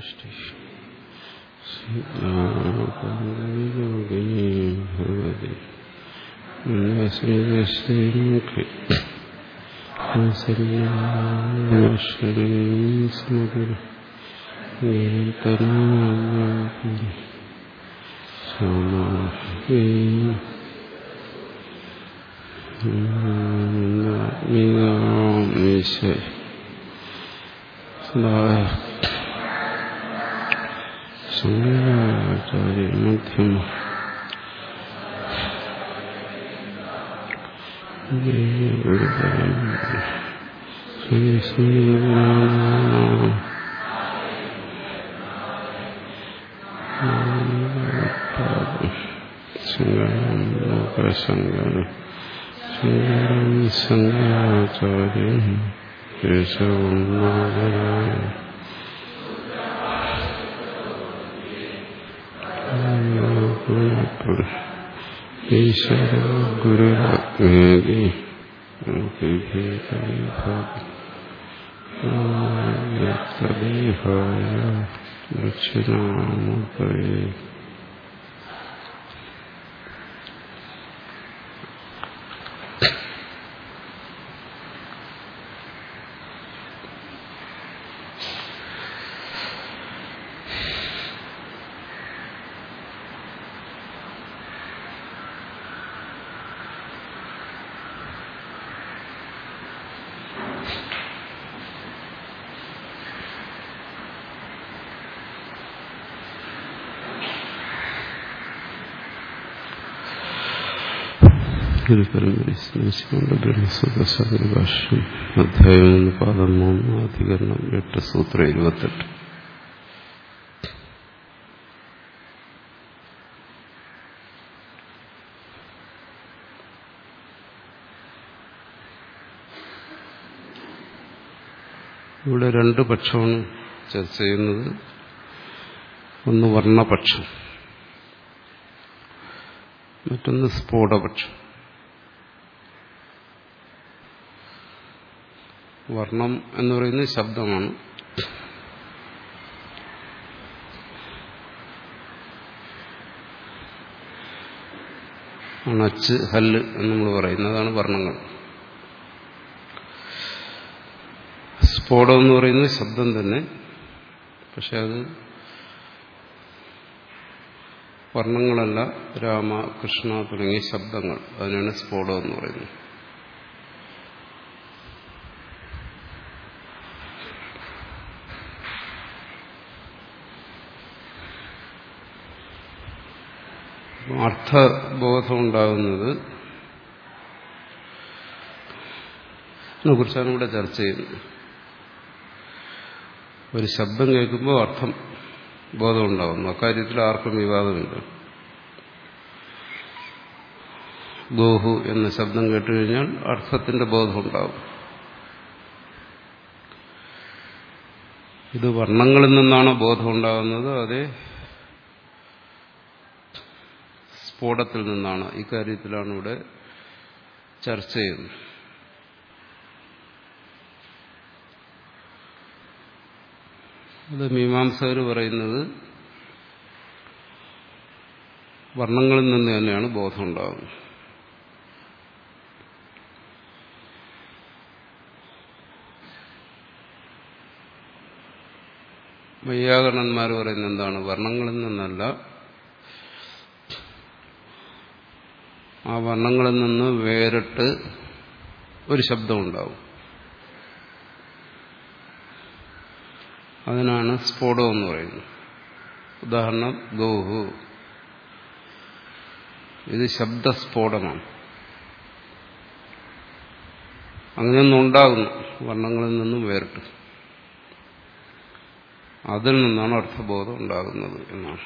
സൃഷ്ടി ഭഗവതി ശ്രീമുഖി സ്മൃതി ശങ്കരാചാര്യ മധ്യമ ശ്രീ ശ്രീ ശങ്കരം ലോകശങ്കരം ശങ്കരം ശങ്കരാചാര്യം കേശവം നാഗരായ ഈശ്വര ഗുരുരാജ്ഞേതി ദേഹായ ദക്ഷിണാമുഖേ ഗുരുപരമ്പര സ്മരിച്ചുകൊണ്ട് ബ്രഹ്മസൂത്ര ഭാഷ്യം അധ്യായം ഒന്ന് പാദം മൂന്ന് അധികരണം എട്ട് സൂത്രം ഇരുപത്തെട്ട് ഇവിടെ രണ്ട് പക്ഷമാണ് ചർച്ച ചെയ്യുന്നത് ഒന്ന് വർണ്ണപക്ഷം മറ്റൊന്ന് സ്ഫോടപക്ഷം വർണ്ണം എന്ന് പറയുന്നത് ശബ്ദമാണ് അണച്ച് ഹല്ല് എന്ന് നമ്മൾ പറയുന്നതാണ് വർണ്ണങ്ങൾ സ്ഫോടം എന്ന് പറയുന്നത് ശബ്ദം തന്നെ പക്ഷെ അത് വർണ്ണങ്ങളല്ല രാമ കൃഷ്ണ തുടങ്ങിയ ശബ്ദങ്ങൾ അതിനാണ് സ്ഫോടം എന്ന് പറയുന്നത് അർത്ഥബോധം ഉണ്ടാകുന്നത് കുറിച്ചാണ് ഇവിടെ ചർച്ച ചെയ്യുന്നത് ഒരു ശബ്ദം കേൾക്കുമ്പോൾ അർത്ഥം ബോധം ഉണ്ടാകുന്നു അക്കാര്യത്തിൽ ആർക്കും വിവാദമില്ല ഗോഹു എന്ന ശബ്ദം കേട്ടുകഴിഞ്ഞാൽ അർത്ഥത്തിന്റെ ബോധം ഉണ്ടാകും ഇത് വർണ്ണങ്ങളിൽ നിന്നാണ് ബോധം ഉണ്ടാകുന്നത് അതേ സ്ഫോടത്തിൽ നിന്നാണ് ഇക്കാര്യത്തിലാണ് ഇവിടെ ചർച്ച ചെയ്യുന്നത് അത് മീമാംസകർ പറയുന്നത് വർണ്ണങ്ങളിൽ നിന്ന് തന്നെയാണ് ബോധം ഉണ്ടാകുന്നത് വൈയാകരണന്മാർ പറയുന്നത് എന്താണ് വർണ്ണങ്ങളിൽ നിന്നല്ല ആ വർണ്ണങ്ങളിൽ നിന്ന് വേറിട്ട് ഒരു ശബ്ദമുണ്ടാവും അതിനാണ് സ്ഫോടം എന്ന് പറയുന്നത് ഉദാഹരണം ഗോഹു ഇത് ശബ്ദസ്ഫോടമാണ് അങ്ങനെയൊന്നും ഉണ്ടാകുന്നു വർണ്ണങ്ങളിൽ നിന്നും വേറിട്ട് അതിൽ നിന്നാണ് അർത്ഥബോധം ഉണ്ടാകുന്നത് എന്നാണ്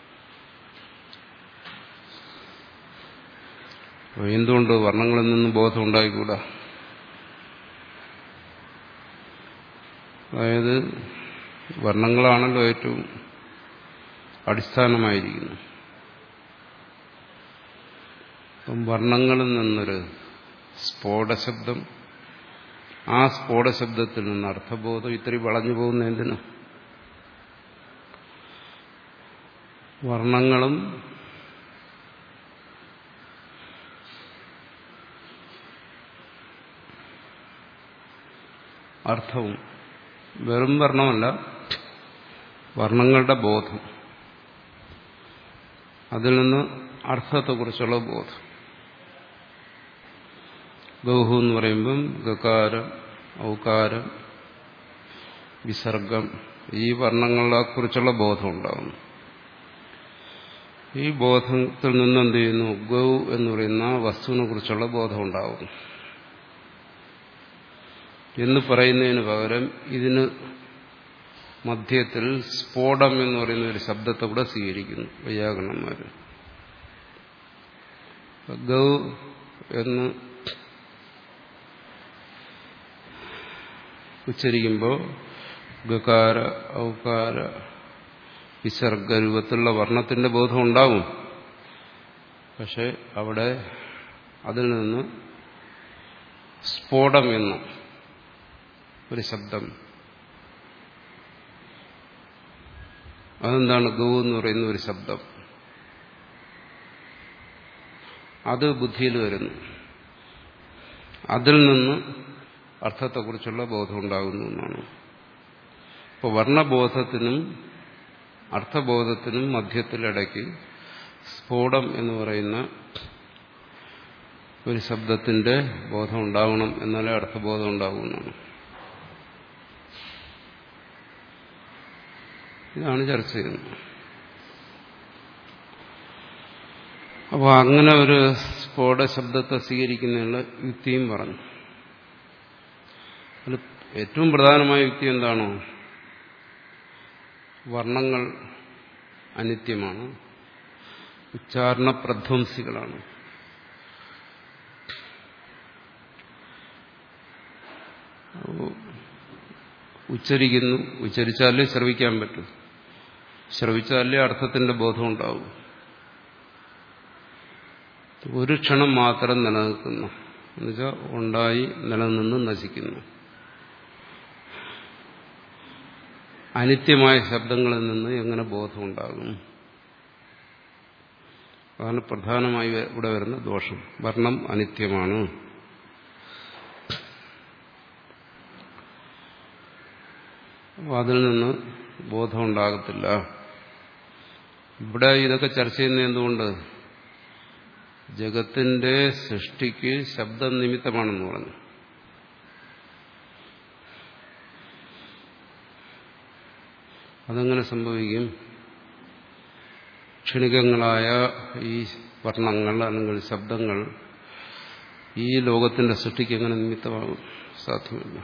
എന്തുകൊണ്ട് വർണ്ണങ്ങളിൽ നിന്നും ബോധം ഉണ്ടായിക്കൂടാ അതായത് വർണ്ണങ്ങളാണല്ലോ ഏറ്റവും അടിസ്ഥാനമായിരിക്കുന്നു അപ്പം വർണ്ണങ്ങളിൽ നിന്നൊരു സ്ഫോടശബ്ദം ആ സ്ഫോടശബ്ദത്തിൽ നിന്ന് അർത്ഥബോധം ഇത്തിരി വളഞ്ഞു പോകുന്ന എന്തിനു വർണ്ണങ്ങളും അർത്ഥവും വെറും വർണ്ണമല്ല വർണ്ണങ്ങളുടെ ബോധം അതിൽ നിന്ന് അർത്ഥത്തെക്കുറിച്ചുള്ള ബോധം ഗൗഹു എന്ന് പറയുമ്പം ഗകാരം ഔകാരം വിസർഗം ഈ വർണ്ണങ്ങളെക്കുറിച്ചുള്ള ബോധം ഉണ്ടാകുന്നു ഈ ബോധത്തിൽ നിന്ന് എന്ത് ചെയ്യുന്നു ഗൗ എന്ന് പറയുന്ന വസ്തുവിനെ കുറിച്ചുള്ള ബോധം ഉണ്ടാകുന്നു എന്ന് പറയുന്നതിന് പകരം ഇതിന് മധ്യത്തിൽ സ്ഫോടം എന്ന് പറയുന്ന ഒരു ശബ്ദത്തെ കൂടെ സ്വീകരിക്കുന്നു വൈയാകരണന്മാർ ഗൗ എന്ന് ഉച്ചരിക്കുമ്പോൾ ഗകാര ഔകാര വിസർഗ രൂപത്തിലുള്ള വർണ്ണത്തിന്റെ ബോധം ഉണ്ടാവും പക്ഷെ അവിടെ അതിൽ നിന്ന് സ്ഫോടം എന്ന ഒരു ശബ്ദം അതെന്താണ് ഗൗ എന്ന് പറയുന്ന ഒരു ശബ്ദം അത് ബുദ്ധിയിൽ വരുന്നു അതിൽ നിന്ന് അർത്ഥത്തെക്കുറിച്ചുള്ള ബോധം ഉണ്ടാകുന്നു എന്നാണ് ഇപ്പോൾ വർണ്ണബോധത്തിനും അർത്ഥബോധത്തിനും മധ്യത്തിലിടയ്ക്ക് സ്ഫോടം എന്ന് പറയുന്ന ഒരു ശബ്ദത്തിന്റെ ബോധം ഉണ്ടാവണം എന്നാലേ അർത്ഥബോധം ഉണ്ടാകുന്നതാണ് ഇതാണ് ചർച്ച ചെയ്യുന്നത് അപ്പോൾ അങ്ങനെ ഒരു സ്ഫോട ശബ്ദത്തെ സ്വീകരിക്കുന്നതിനുള്ള യുക്തിയും പറഞ്ഞു അതിൽ ഏറ്റവും പ്രധാനമായ യുക്തി എന്താണോ വർണ്ണങ്ങൾ അനിത്യമാണ് ഉച്ചാരണ പ്രധ്വംസികളാണ് ഉച്ചരിക്കുന്നു ഉച്ചരിച്ചാലേ ശ്രവിക്കാൻ പറ്റും ശ്രവിച്ചാലേ അർത്ഥത്തിന്റെ ബോധം ഉണ്ടാവും ഒരു ക്ഷണം മാത്രം നിലനിൽക്കുന്നു എന്നുവെച്ചാൽ ഉണ്ടായി നിലനിന്ന് നശിക്കുന്നു അനിത്യമായ ശബ്ദങ്ങളിൽ നിന്ന് എങ്ങനെ ബോധമുണ്ടാകും അതാണ് പ്രധാനമായി ഇവിടെ വരുന്ന ദോഷം വർണ്ണം അനിത്യമാണ് അപ്പോൾ അതിൽ നിന്ന് ബോധമുണ്ടാകത്തില്ല ഇവിടെ ഇതൊക്കെ ചർച്ച ചെയ്യുന്നത് എന്തുകൊണ്ട് ജഗത്തിന്റെ സൃഷ്ടിക്ക് ശബ്ദം നിമിത്തമാണെന്ന് പറഞ്ഞു അതെങ്ങനെ സംഭവിക്കും ക്ഷണികങ്ങളായ ഈ വർണ്ണങ്ങൾ അല്ലെങ്കിൽ ശബ്ദങ്ങൾ ഈ ലോകത്തിന്റെ സൃഷ്ടിക്ക് എങ്ങനെ നിമിത്തമാകും സാധ്യമല്ല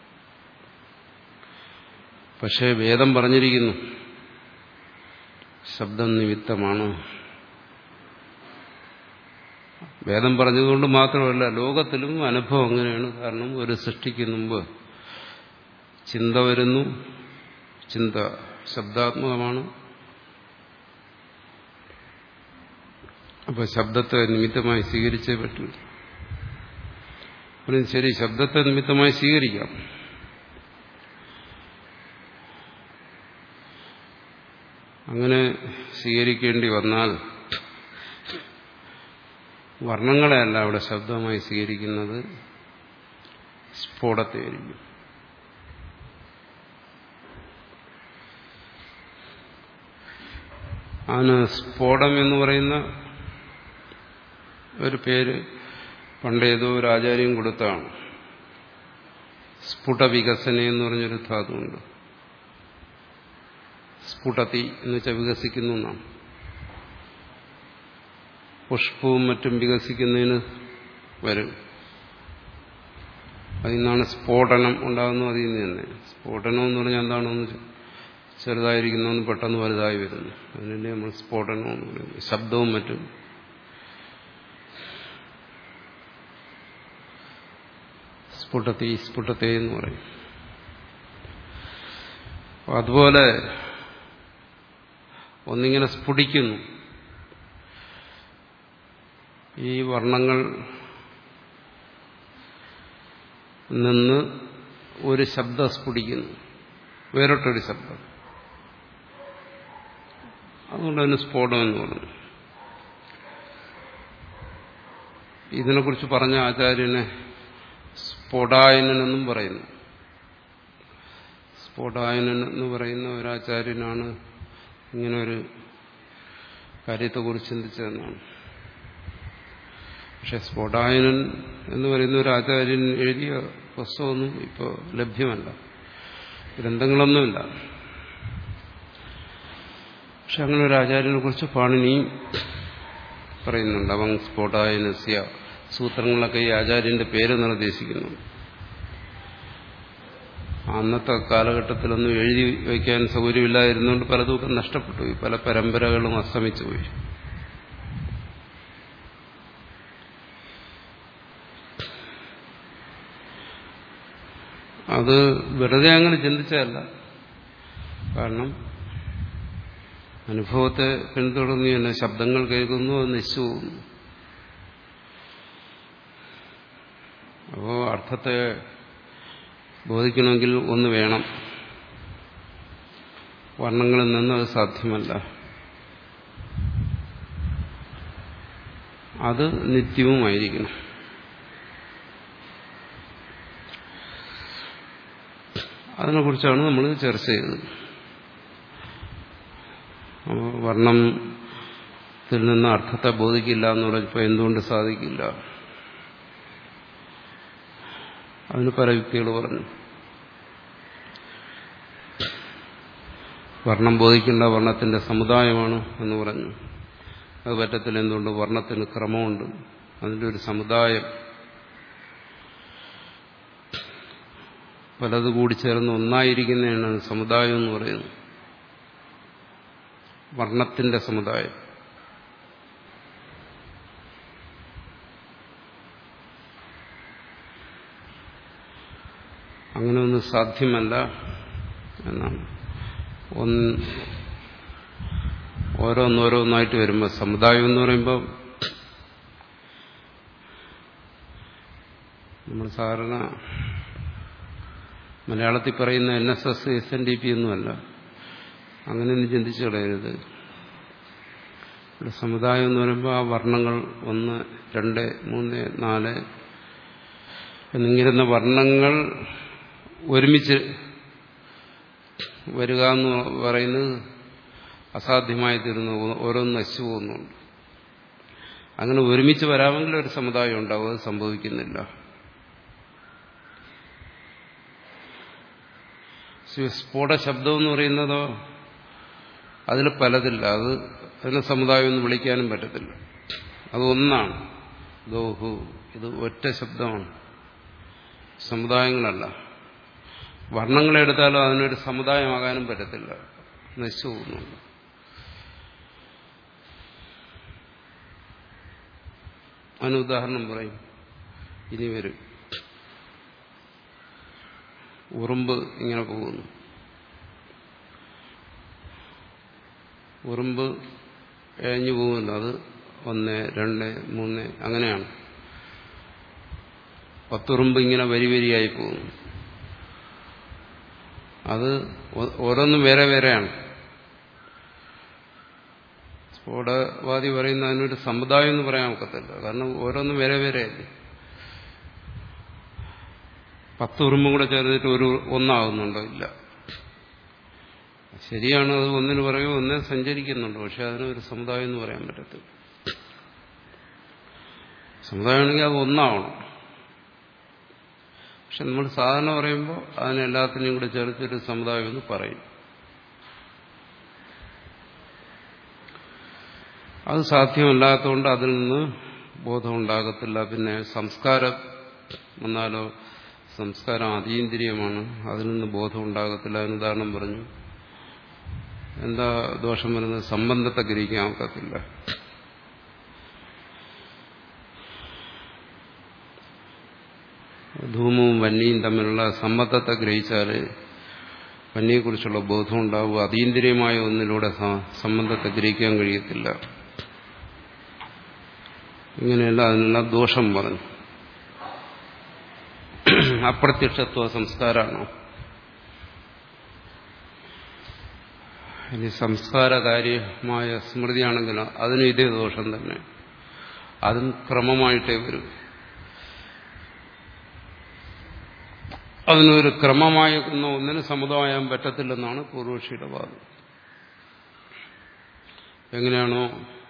പക്ഷേ വേദം പറഞ്ഞിരിക്കുന്നു ശബ്ദം നിമിത്തമാണ് വേദം പറഞ്ഞതുകൊണ്ട് മാത്രമല്ല ലോകത്തിലും അനുഭവം അങ്ങനെയാണ് കാരണം ഒരു സൃഷ്ടിക്ക് മുമ്പ് ചിന്ത വരുന്നു ചിന്ത ശബ്ദാത്മകമാണ് അപ്പൊ ശബ്ദത്തെ നിമിത്തമായി സ്വീകരിച്ചേ പറ്റൂ ശരി ശബ്ദത്തെ നിമിത്തമായി സ്വീകരിക്കാം അങ്ങനെ സ്വീകരിക്കേണ്ടി വന്നാൽ വർണ്ണങ്ങളെയല്ല അവിടെ ശബ്ദമായി സ്വീകരിക്കുന്നത് സ്ഫോടത്തെയായിരിക്കും അതിന് സ്ഫോടം എന്ന് പറയുന്ന ഒരു പേര് പണ്ടേതോ ഒരു ആചാര്യം കൊടുത്താണ് സ്ഫുട വികസന എന്ന് പറഞ്ഞൊരു ധാതുണ്ട് സ്ഫുടത്തി എന്ന് വെച്ചാൽ വികസിക്കുന്നു എന്നാണ് പുഷ്പവും മറ്റും വികസിക്കുന്നതിന് വരും അതിൽ നിന്നാണ് സ്ഫോടനം ഉണ്ടാകുന്നത് അതിൽ നിന്ന് തന്നെ സ്ഫോടനം എന്ന് പറഞ്ഞാൽ എന്താണെന്ന് ചെറുതായിരിക്കുന്നതെന്ന് പെട്ടെന്ന് വലുതായി വരുന്നു അതിനെ നമ്മൾ സ്ഫോടനം എന്ന് പറയുന്നത് ശബ്ദവും മറ്റും സ്ഫുടത്തി സ്ഫുടത്തെ എന്ന് പറയും അതുപോലെ ഒന്നിങ്ങനെ സ്ഫുടിക്കുന്നു ഈ വർണ്ണങ്ങൾ നിന്ന് ഒരു ശബ്ദം സ്ഫുടിക്കുന്നു വേറിട്ടൊരു ശബ്ദം അതുകൊണ്ട് അതിന് സ്ഫോടനം എന്ന് പറഞ്ഞു ഇതിനെക്കുറിച്ച് പറഞ്ഞ ആചാര്യനെ സ്ഫോടായനെന്നും പറയുന്നു സ്ഫോടായനൻ എന്ന് പറയുന്ന ഒരാചാര്യനാണ് ഇങ്ങനെ ഒരു കാര്യത്തെക്കുറിച്ച് ചിന്തിച്ചതെന്നാണ് പക്ഷെ സ്ഫോടായനൻ എന്ന് പറയുന്ന ഒരു ആചാര്യൻ എഴുതിയ പുസ്തകമൊന്നും ഇപ്പോൾ ലഭ്യമല്ല ഗ്രന്ഥങ്ങളൊന്നുമില്ല പക്ഷെ അങ്ങനെ ഒരു ആചാര്യനെ കുറിച്ച് പാണിനിയും പറയുന്നുണ്ട് അവൻ സ്ഫോടായനസ്യ സൂത്രങ്ങളൊക്കെ ഈ ആചാര്യന്റെ പേര് നിർദ്ദേശിക്കുന്നു അന്നത്തെ കാലഘട്ടത്തിലൊന്നും എഴുതി വയ്ക്കാൻ സൗകര്യമില്ലായിരുന്നുകൊണ്ട് പലതുമൊക്കെ നഷ്ടപ്പെട്ടു പോയി പല പരമ്പരകളും അസ്തമിച്ചു പോയി അത് വെറുതെ അങ്ങനെ ചിന്തിച്ചതല്ല കാരണം അനുഭവത്തെ പിന്തുടർന്നു തന്നെ ശബ്ദങ്ങൾ കേൾക്കുന്നു അത് നശിച്ചു പോകുന്നു അപ്പോൾ അർത്ഥത്തെ ബോധിക്കണമെങ്കിൽ ഒന്ന് വേണം വർണ്ണങ്ങളിൽ നിന്ന് അത് സാധ്യമല്ല അത് നിത്യവുമായിരിക്കണം അതിനെക്കുറിച്ചാണ് നമ്മൾ ചർച്ച ചെയ്തത് വർണ്ണത്തിൽ നിന്ന് അർത്ഥത്തെ ബോധിക്കില്ല എന്ന് പറഞ്ഞപ്പോൾ എന്തുകൊണ്ട് സാധിക്കില്ല അതിന് പല യുക്തികൾ പറഞ്ഞു വർണ്ണം ബോധിക്കേണ്ട വർണ്ണത്തിന്റെ സമുദായമാണ് എന്ന് പറഞ്ഞു അത് പറ്റത്തില്ല എന്തുകൊണ്ട് വർണ്ണത്തിന് ക്രമമുണ്ട് അതിൻ്റെ ഒരു സമുദായം പലത് കൂടി ചേർന്ന് ഒന്നായിരിക്കുന്നതാണ് സമുദായം എന്ന് പറയുന്നത് വർണ്ണത്തിന്റെ സമുദായം അങ്ങനെ ഒന്നും സാധ്യമല്ല എന്നാണ് ഒന്ന് ഓരോന്നോരോന്നായിട്ട് വരുമ്പോൾ സമുദായം എന്ന് പറയുമ്പോൾ നമ്മൾ സാധാരണ മലയാളത്തിൽ പറയുന്ന N S S S N D P ഒന്നുമല്ല അങ്ങനെയൊന്നും ചിന്തിച്ചു കളയരുത് ഇവിടെ സമുദായം എന്ന് പറയുമ്പോൾ ആ വർണ്ണങ്ങൾ ഒന്ന് രണ്ട് മൂന്ന് നാല് എന്നിങ്ങനെ വർണ്ണങ്ങൾ ഒരുമിച്ച് വരിക എന്ന് പറയുന്നത് അസാധ്യമായി തീരുന്നു ഓരോന്ന് നശിച്ചു പോകുന്നുണ്ട് അങ്ങനെ ഒരുമിച്ച് വരാമെങ്കിൽ ഒരു സമുദായം ഉണ്ടാവും അത് സംഭവിക്കുന്നില്ല സ്ഫോട ശബ്ദം എന്ന് പറയുന്നതോ അതിൽ പലതില്ല അത് അതിനെ സമുദായം എന്ന് വിളിക്കാനും പറ്റത്തില്ല അത് ഒന്നാണ് ഗൗഹു ഇത് ഒറ്റ ശബ്ദമാണ് സമുദായങ്ങളല്ല വർണ്ണങ്ങളെടുത്താലും അതിനൊരു സമുദായമാകാനും പറ്റത്തില്ല നശിച്ചു പോകുന്നുണ്ട് അതിന് ഉദാഹരണം പറയും ഇനി വരും ഉറുമ്പ് ഇങ്ങനെ പോകുന്നു ഉറുമ്പ് എഴഞ്ഞു പോകുമല്ലോ അത് ഒന്ന് രണ്ട് മൂന്ന് അങ്ങനെയാണ് പത്തുറുമ്പ് ഇങ്ങനെ വരി വരിയായി പോകുന്നു അത് ഓരോന്നും വേറെ വേറെയാണ് സ്ഫോടവാദി പറയുന്ന അതിനൊരു സമുദായം എന്ന് പറയാൻ ഒക്കത്തില്ല കാരണം ഓരോന്നും വേറെ വേറെയല്ലേ പത്ത് ഉറുമ്പും കൂടെ ചേർന്നിട്ട് ഒരു ഒന്നാകുന്നുണ്ടോ ഇല്ല ശരിയാണ് അത് ഒന്നിന് പറയും ഒന്നേ സഞ്ചരിക്കുന്നുണ്ട് പക്ഷെ അതിനൊരു സമുദായം എന്ന് പറയാൻ പറ്റത്തില്ല സമുദായമാണെങ്കിൽ അത് ഒന്നാവണം പക്ഷെ നമ്മൾ സാധാരണ പറയുമ്പോൾ അതിനെല്ലാത്തിനെയും കൂടെ ചേർത്തൊരു സമുദായം എന്ന് പറയും അത് സാധ്യമല്ലാത്തതുകൊണ്ട് അതിൽ നിന്ന് ബോധം ഉണ്ടാകത്തില്ല പിന്നെ സംസ്കാരം വന്നാലോ സംസ്കാരം അതീന്ദ്രിയമാണ് അതിൽ നിന്ന് ബോധം ഉണ്ടാകത്തില്ല എന്ന് ഉദാഹരണം പറഞ്ഞു എന്താ ദോഷം വരുന്നത് സംബന്ധത്തെ ഗ്രഹിക്കാൻ ഒക്കത്തില്ല ധൂമവും വന്യയും തമ്മിലുള്ള സമ്മതത്തെ ഗ്രഹിച്ചാൽ വന്യയെക്കുറിച്ചുള്ള ബോധം ഉണ്ടാവും അതീന്ദ്രിയമായ ഒന്നിലൂടെ സംബന്ധത്തെ ഗ്രഹിക്കാൻ കഴിയത്തില്ല ഇങ്ങനെയല്ല അതിനുള്ള ദോഷം പറഞ്ഞു അപ്രത്യക്ഷത്വ സംസ്കാരമാണ് ഇനി സംസ്കാരകാര്യമായ സ്മൃതിയാണെങ്കിലോ അതിനും ഇതേ ദോഷം തന്നെ അതും ക്രമമായിട്ടേ വരും അതിനൊരു ക്രമമായിരുന്ന ഒന്നിന് സമുദായം പറ്റത്തില്ലെന്നാണ് പൂർവക്ഷിയുടെ വാദം എങ്ങനെയാണോ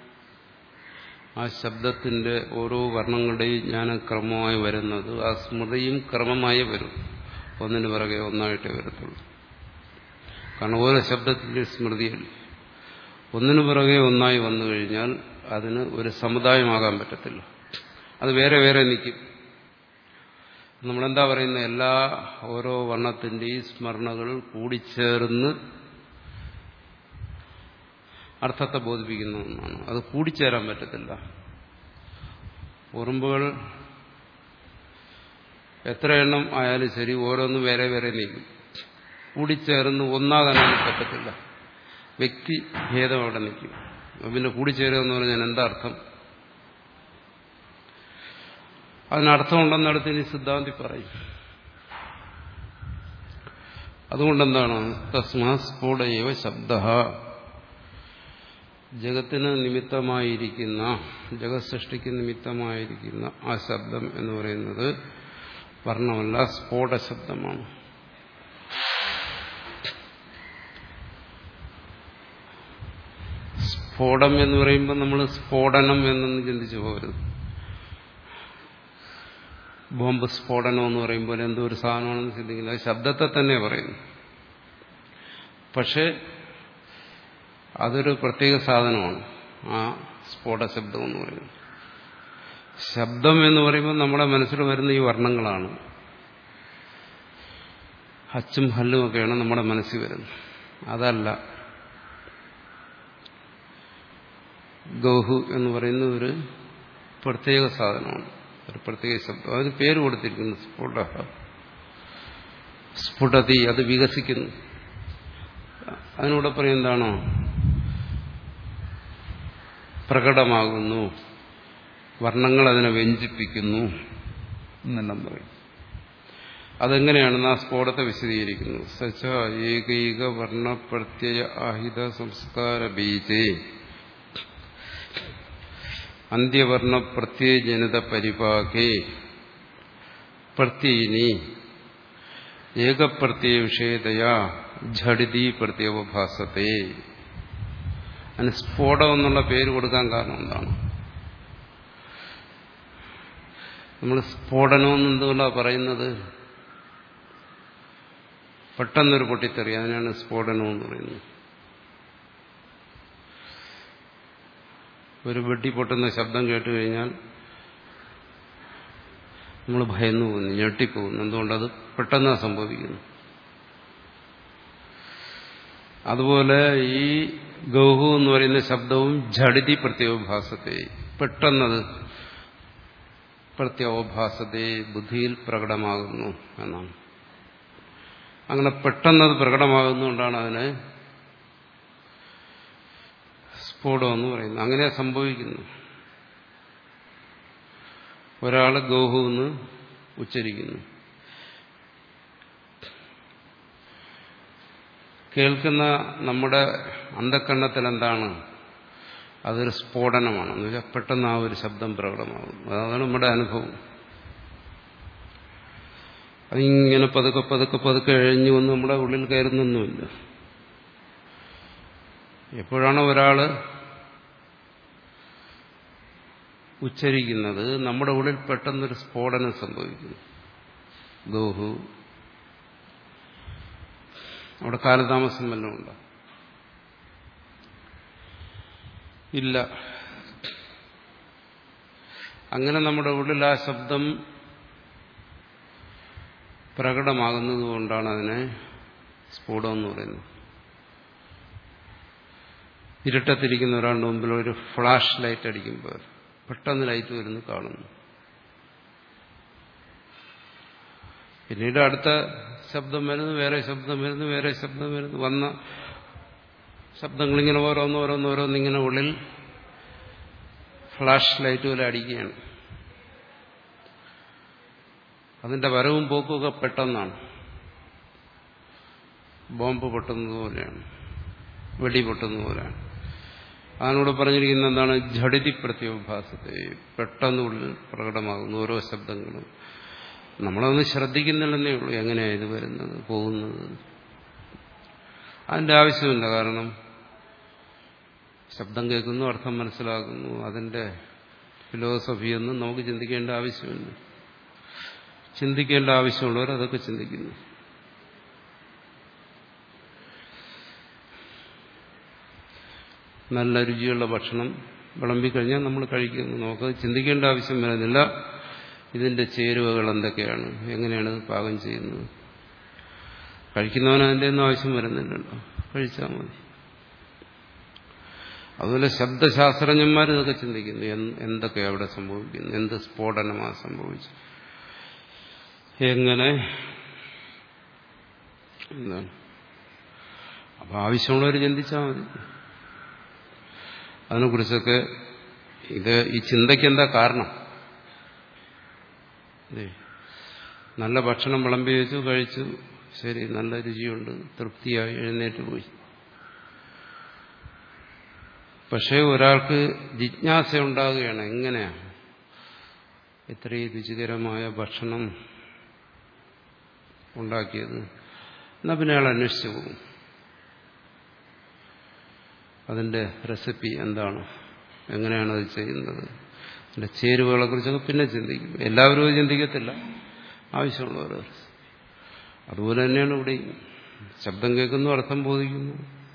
ആ ശബ്ദത്തിന്റെ ഓരോ വർണ്ണങ്ങളുടെയും ജ്ഞാനം ക്രമമായി വരുന്നത് ആ സ്മൃതിയും ക്രമമായി വരും ഒന്നിന് പിറകെ ഒന്നായിട്ടേ വരത്തുള്ളൂ കാരണം ഓരോ ശബ്ദത്തിന്റെ സ്മൃതിയല്ല ഒന്നിനു പിറകെ ഒന്നായി വന്നു കഴിഞ്ഞാൽ അതിന് ഒരു സമുദായമാകാൻ പറ്റത്തില്ല അത് വേറെ വേറെ നിൽക്കും നമ്മളെന്താ പറയുന്നത് എല്ലാ ഓരോ വർണ്ണത്തിന്റെയും സ്മരണകൾ കൂടിച്ചേർന്ന് അർത്ഥത്തെ ബോധിപ്പിക്കുന്ന ഒന്നാണ് അത് കൂടിച്ചേരാൻ പറ്റത്തില്ല ഉറുമ്പുകൾ എത്ര എണ്ണം ആയാലും ശരി ഓരോന്നും വേറെ വേറെ നീക്കും കൂടിച്ചേർന്ന് ഒന്നാകാൻ പറ്റത്തില്ല വ്യക്തി ഭേദം അവിടെ നിൽക്കും പിന്നെ കൂടിച്ചേരുക എന്ന് പറഞ്ഞാൽ എന്താ അർത്ഥം അതിനർത്ഥമുണ്ടെന്നിടത്ത് ഇനി സിദ്ധാന്തി പറയും അതുകൊണ്ടെന്താണ് തസ്മാ സ്ഫോടയവ ശബ്ദ ജഗത്തിന് നിമിത്തമായിരിക്കുന്ന ജഗത് സൃഷ്ടിക്ക് നിമിത്തമായിരിക്കുന്ന ആ ശബ്ദം എന്ന് പറയുന്നത് വർണ്ണമല്ല സ്ഫോട ശബ്ദമാണ് സ്ഫോടം എന്ന് പറയുമ്പോൾ നമ്മൾ സ്ഫോടനം എന്നൊന്ന് ചിന്തിച്ചു പോകരുത് ബോംബ് സ്ഫോടനം എന്ന് പറയുമ്പോൾ എന്തോ ഒരു സാധനമാണെന്ന് ചിന്തിക്കില്ല അത് ശബ്ദത്തെ തന്നെ പറയുന്നു പക്ഷേ അതൊരു പ്രത്യേക സാധനമാണ് ആ സ്ഫോട ശബ്ദം എന്ന് പറയുന്നത് ശബ്ദം എന്ന് പറയുമ്പോൾ നമ്മുടെ മനസ്സിൽ വരുന്ന ഈ വർണ്ണങ്ങളാണ് ഹച്ചും ഹല്ലും ഒക്കെയാണ് നമ്മുടെ മനസ്സിൽ വരുന്നത് അതല്ല ഗൗഹു എന്ന് പറയുന്ന ഒരു പ്രത്യേക സാധനമാണ് ഒരു പ്രത്യേക ശബ്ദം അതിന് പേര് കൊടുത്തിരിക്കുന്നു സ്ഫുട സ്ഫുടതി അത് വികസിക്കുന്നു അതിനൂടെ പറയും എന്താണോ പ്രകടമാകുന്നു വർണ്ണങ്ങൾ അതിനെ വ്യഞ്ചിപ്പിക്കുന്നു എന്നെല്ലാം പറയും അതെങ്ങനെയാണെന്ന് ആ സ്ഫോടത്തെ വിശദീകരിക്കുന്നു സച്ച ഏകൈക വർണ്ണപ്രത്യയ ആഹിത സംസ്കാര ബീജേ അന്ത്യവർണ്ണ പ്രത്യയജനിത പരിപാകേ പ്രത്യയിനി ഏകപ്രത്യയ വിഷയതയാ ഝടിതി പ്രത്യവഭാസത്തെ അതിന് സ്ഫോടം എന്നുള്ള പേര് കൊടുക്കാൻ കാരണം എന്താണ് നമ്മൾ സ്ഫോടനം എന്തുകൊണ്ടാണ് പറയുന്നത് പെട്ടെന്നൊരു പൊട്ടിത്തെറി അതിനാണ് സ്ഫോടനം എന്ന് പറയുന്നത് ഒരു വെട്ടി പൊട്ടുന്ന ശബ്ദം കേട്ട് കഴിഞ്ഞാൽ നമ്മൾ ഭയന്നു പോകുന്നു ഞെട്ടിപ്പോകുന്നു എന്തുകൊണ്ടത് പെട്ടെന്ന് സംഭവിക്കുന്നു അതുപോലെ ഈ ഗൗഹു എന്ന് പറയുന്ന ശബ്ദവും ജഡിതി പ്രത്യോഭാസത്തെ പെട്ടെന്നത് പ്രത്യോഭാസത്തെ ബുദ്ധിയിൽ പ്രകടമാകുന്നു എന്നാണ് അങ്ങനെ പെട്ടെന്നത് പ്രകടമാകുന്നതുകൊണ്ടാണ് അതിനെ സ്ഫോടം എന്ന് പറയുന്നത് അങ്ങനെ സംഭവിക്കുന്നു ഒരാൾ ഗോഹു എന്ന് ഉച്ചരിക്കുന്നു കേൾക്കുന്ന നമ്മുടെ അന്ധക്കണ്ണത്തിൽ എന്താണ് അതൊരു സ്ഫോടനമാണ് എന്ന് വെച്ചാൽ പെട്ടെന്ന് ആ ഒരു ശബ്ദം പ്രകടമാകുന്നു അതാണ് നമ്മുടെ അനുഭവം അതിങ്ങനെ പതുക്കെ പതുക്കെ പതുക്കെ എഴഞ്ഞു വന്ന് നമ്മുടെ ഉള്ളിൽ കയറുന്നൊന്നുമില്ല എപ്പോഴാണ് ഒരാൾ ഉച്ചരിക്കുന്നത് നമ്മുടെ ഉള്ളിൽ പെട്ടെന്നൊരു സ്ഫോടനം സംഭവിക്കുന്നു ഗോഹു അവിടെ കാലതാമസം വല്ലതും ഉണ്ടോ ഇല്ല അങ്ങനെ നമ്മുടെ ഉള്ളിൽ ആ ശബ്ദം പ്രകടമാകുന്നത് കൊണ്ടാണ് അതിനെ സ്ഫോടം എന്ന് പറയുന്നത് ഇരുട്ടത്തിരിക്കുന്ന ഒരാളുടെ മുമ്പിൽ ഒരു ഫ്ലാഷ് ലൈറ്റ് അടിക്കുമ്പോൾ പെട്ടെന്ന് ലൈറ്റ് വരുന്നു കാണുന്നു പിന്നീട് അടുത്ത ശബ്ദം വരുന്നു വേറെ ശബ്ദം വരുന്നു വേറെ ശബ്ദം വരുന്നു വന്ന ശബ്ദങ്ങളിങ്ങനെ ഓരോന്ന് ഓരോന്ന് ഓരോന്നിങ്ങനെ ഉള്ളിൽ ഫ്ലാഷ് ലൈറ്റ് പോലെ അടിക്കുകയാണ് അതിന്റെ വരവും പോക്കുമൊക്കെ പെട്ടെന്നാണ് ബോംബ് പൊട്ടുന്നത് പോലെയാണ് വെടിപൊട്ടുന്ന പോലെയാണ് അതിനൂടെ പറഞ്ഞിരിക്കുന്ന എന്താണ് ജഡിതി പ്രത്യോഭാസത്തെ പെട്ടെന്നുള്ളിൽ പ്രകടമാകുന്ന ഓരോ ശബ്ദങ്ങളും നമ്മളതൊന്നും ശ്രദ്ധിക്കുന്നില്ലെന്നേ ഉള്ളൂ എങ്ങനെയാണ് ഇത് വരുന്നത് പോകുന്നത് അതിന്റെ ആവശ്യമില്ല കാരണം ശബ്ദം കേൾക്കുന്നു അർത്ഥം മനസ്സിലാക്കുന്നു അതിന്റെ ഫിലോസഫിയൊന്നും നമുക്ക് ചിന്തിക്കേണ്ട ആവശ്യമില്ല ചിന്തിക്കേണ്ട ആവശ്യമുള്ളവർ അതൊക്കെ ചിന്തിക്കുന്നു നല്ല രുചിയുള്ള ഭക്ഷണം വിളമ്പിക്കഴിഞ്ഞാൽ നമ്മൾ കഴിക്കുന്നു നമുക്ക് ചിന്തിക്കേണ്ട ആവശ്യം വരുന്നില്ല ഇതിന്റെ ചേരുവകൾ എന്തൊക്കെയാണ് എങ്ങനെയാണ് ഇത് പാകം ചെയ്യുന്നത് കഴിക്കുന്നവന് അതിൻ്റെ ഒന്നും ആവശ്യം വരുന്നില്ലല്ലോ കഴിച്ചാൽ മതി അതുപോലെ ശബ്ദശാസ്ത്രജ്ഞന്മാർ ഇതൊക്കെ ചിന്തിക്കുന്നു എന്തൊക്കെ അവിടെ സംഭവിക്കുന്നു എന്ത് സ്ഫോടനമാണ് സംഭവിച്ചു എങ്ങനെ എന്താണ് അപ്പൊ ആവശ്യമുള്ളവർ ചിന്തിച്ചാൽ മതി അതിനെക്കുറിച്ചൊക്കെ ഇത് ഈ ചിന്തയ്ക്ക് എന്താ കാരണം നല്ല ഭക്ഷണം വിളമ്പി വെച്ചു കഴിച്ചു ശരി നല്ല രുചിയുണ്ട് തൃപ്തിയായി എഴുന്നേറ്റ് പോയി പക്ഷേ ഒരാൾക്ക് ജിജ്ഞാസ ഉണ്ടാകുകയാണ് എങ്ങനെയാ ഇത്രയും രുചികരമായ ഭക്ഷണം ഉണ്ടാക്കിയത് എന്നാ പിന്നെ അയാൾ അന്വേഷിച്ചു പോകും അതിന്റെ റെസിപ്പി എന്താണ് എങ്ങനെയാണ് അത് ചെയ്യുന്നത് അതിന്റെ ചേരുവകളെ കുറിച്ചൊക്കെ പിന്നെ ചിന്തിക്കും എല്ലാവരും അത് ചിന്തിക്കത്തില്ല ആവശ്യമുള്ളവർ അതുപോലെ തന്നെയാണ് ഇവിടെ ശബ്ദം കേൾക്കുന്നു അർത്ഥം ബോധിക്കുന്നു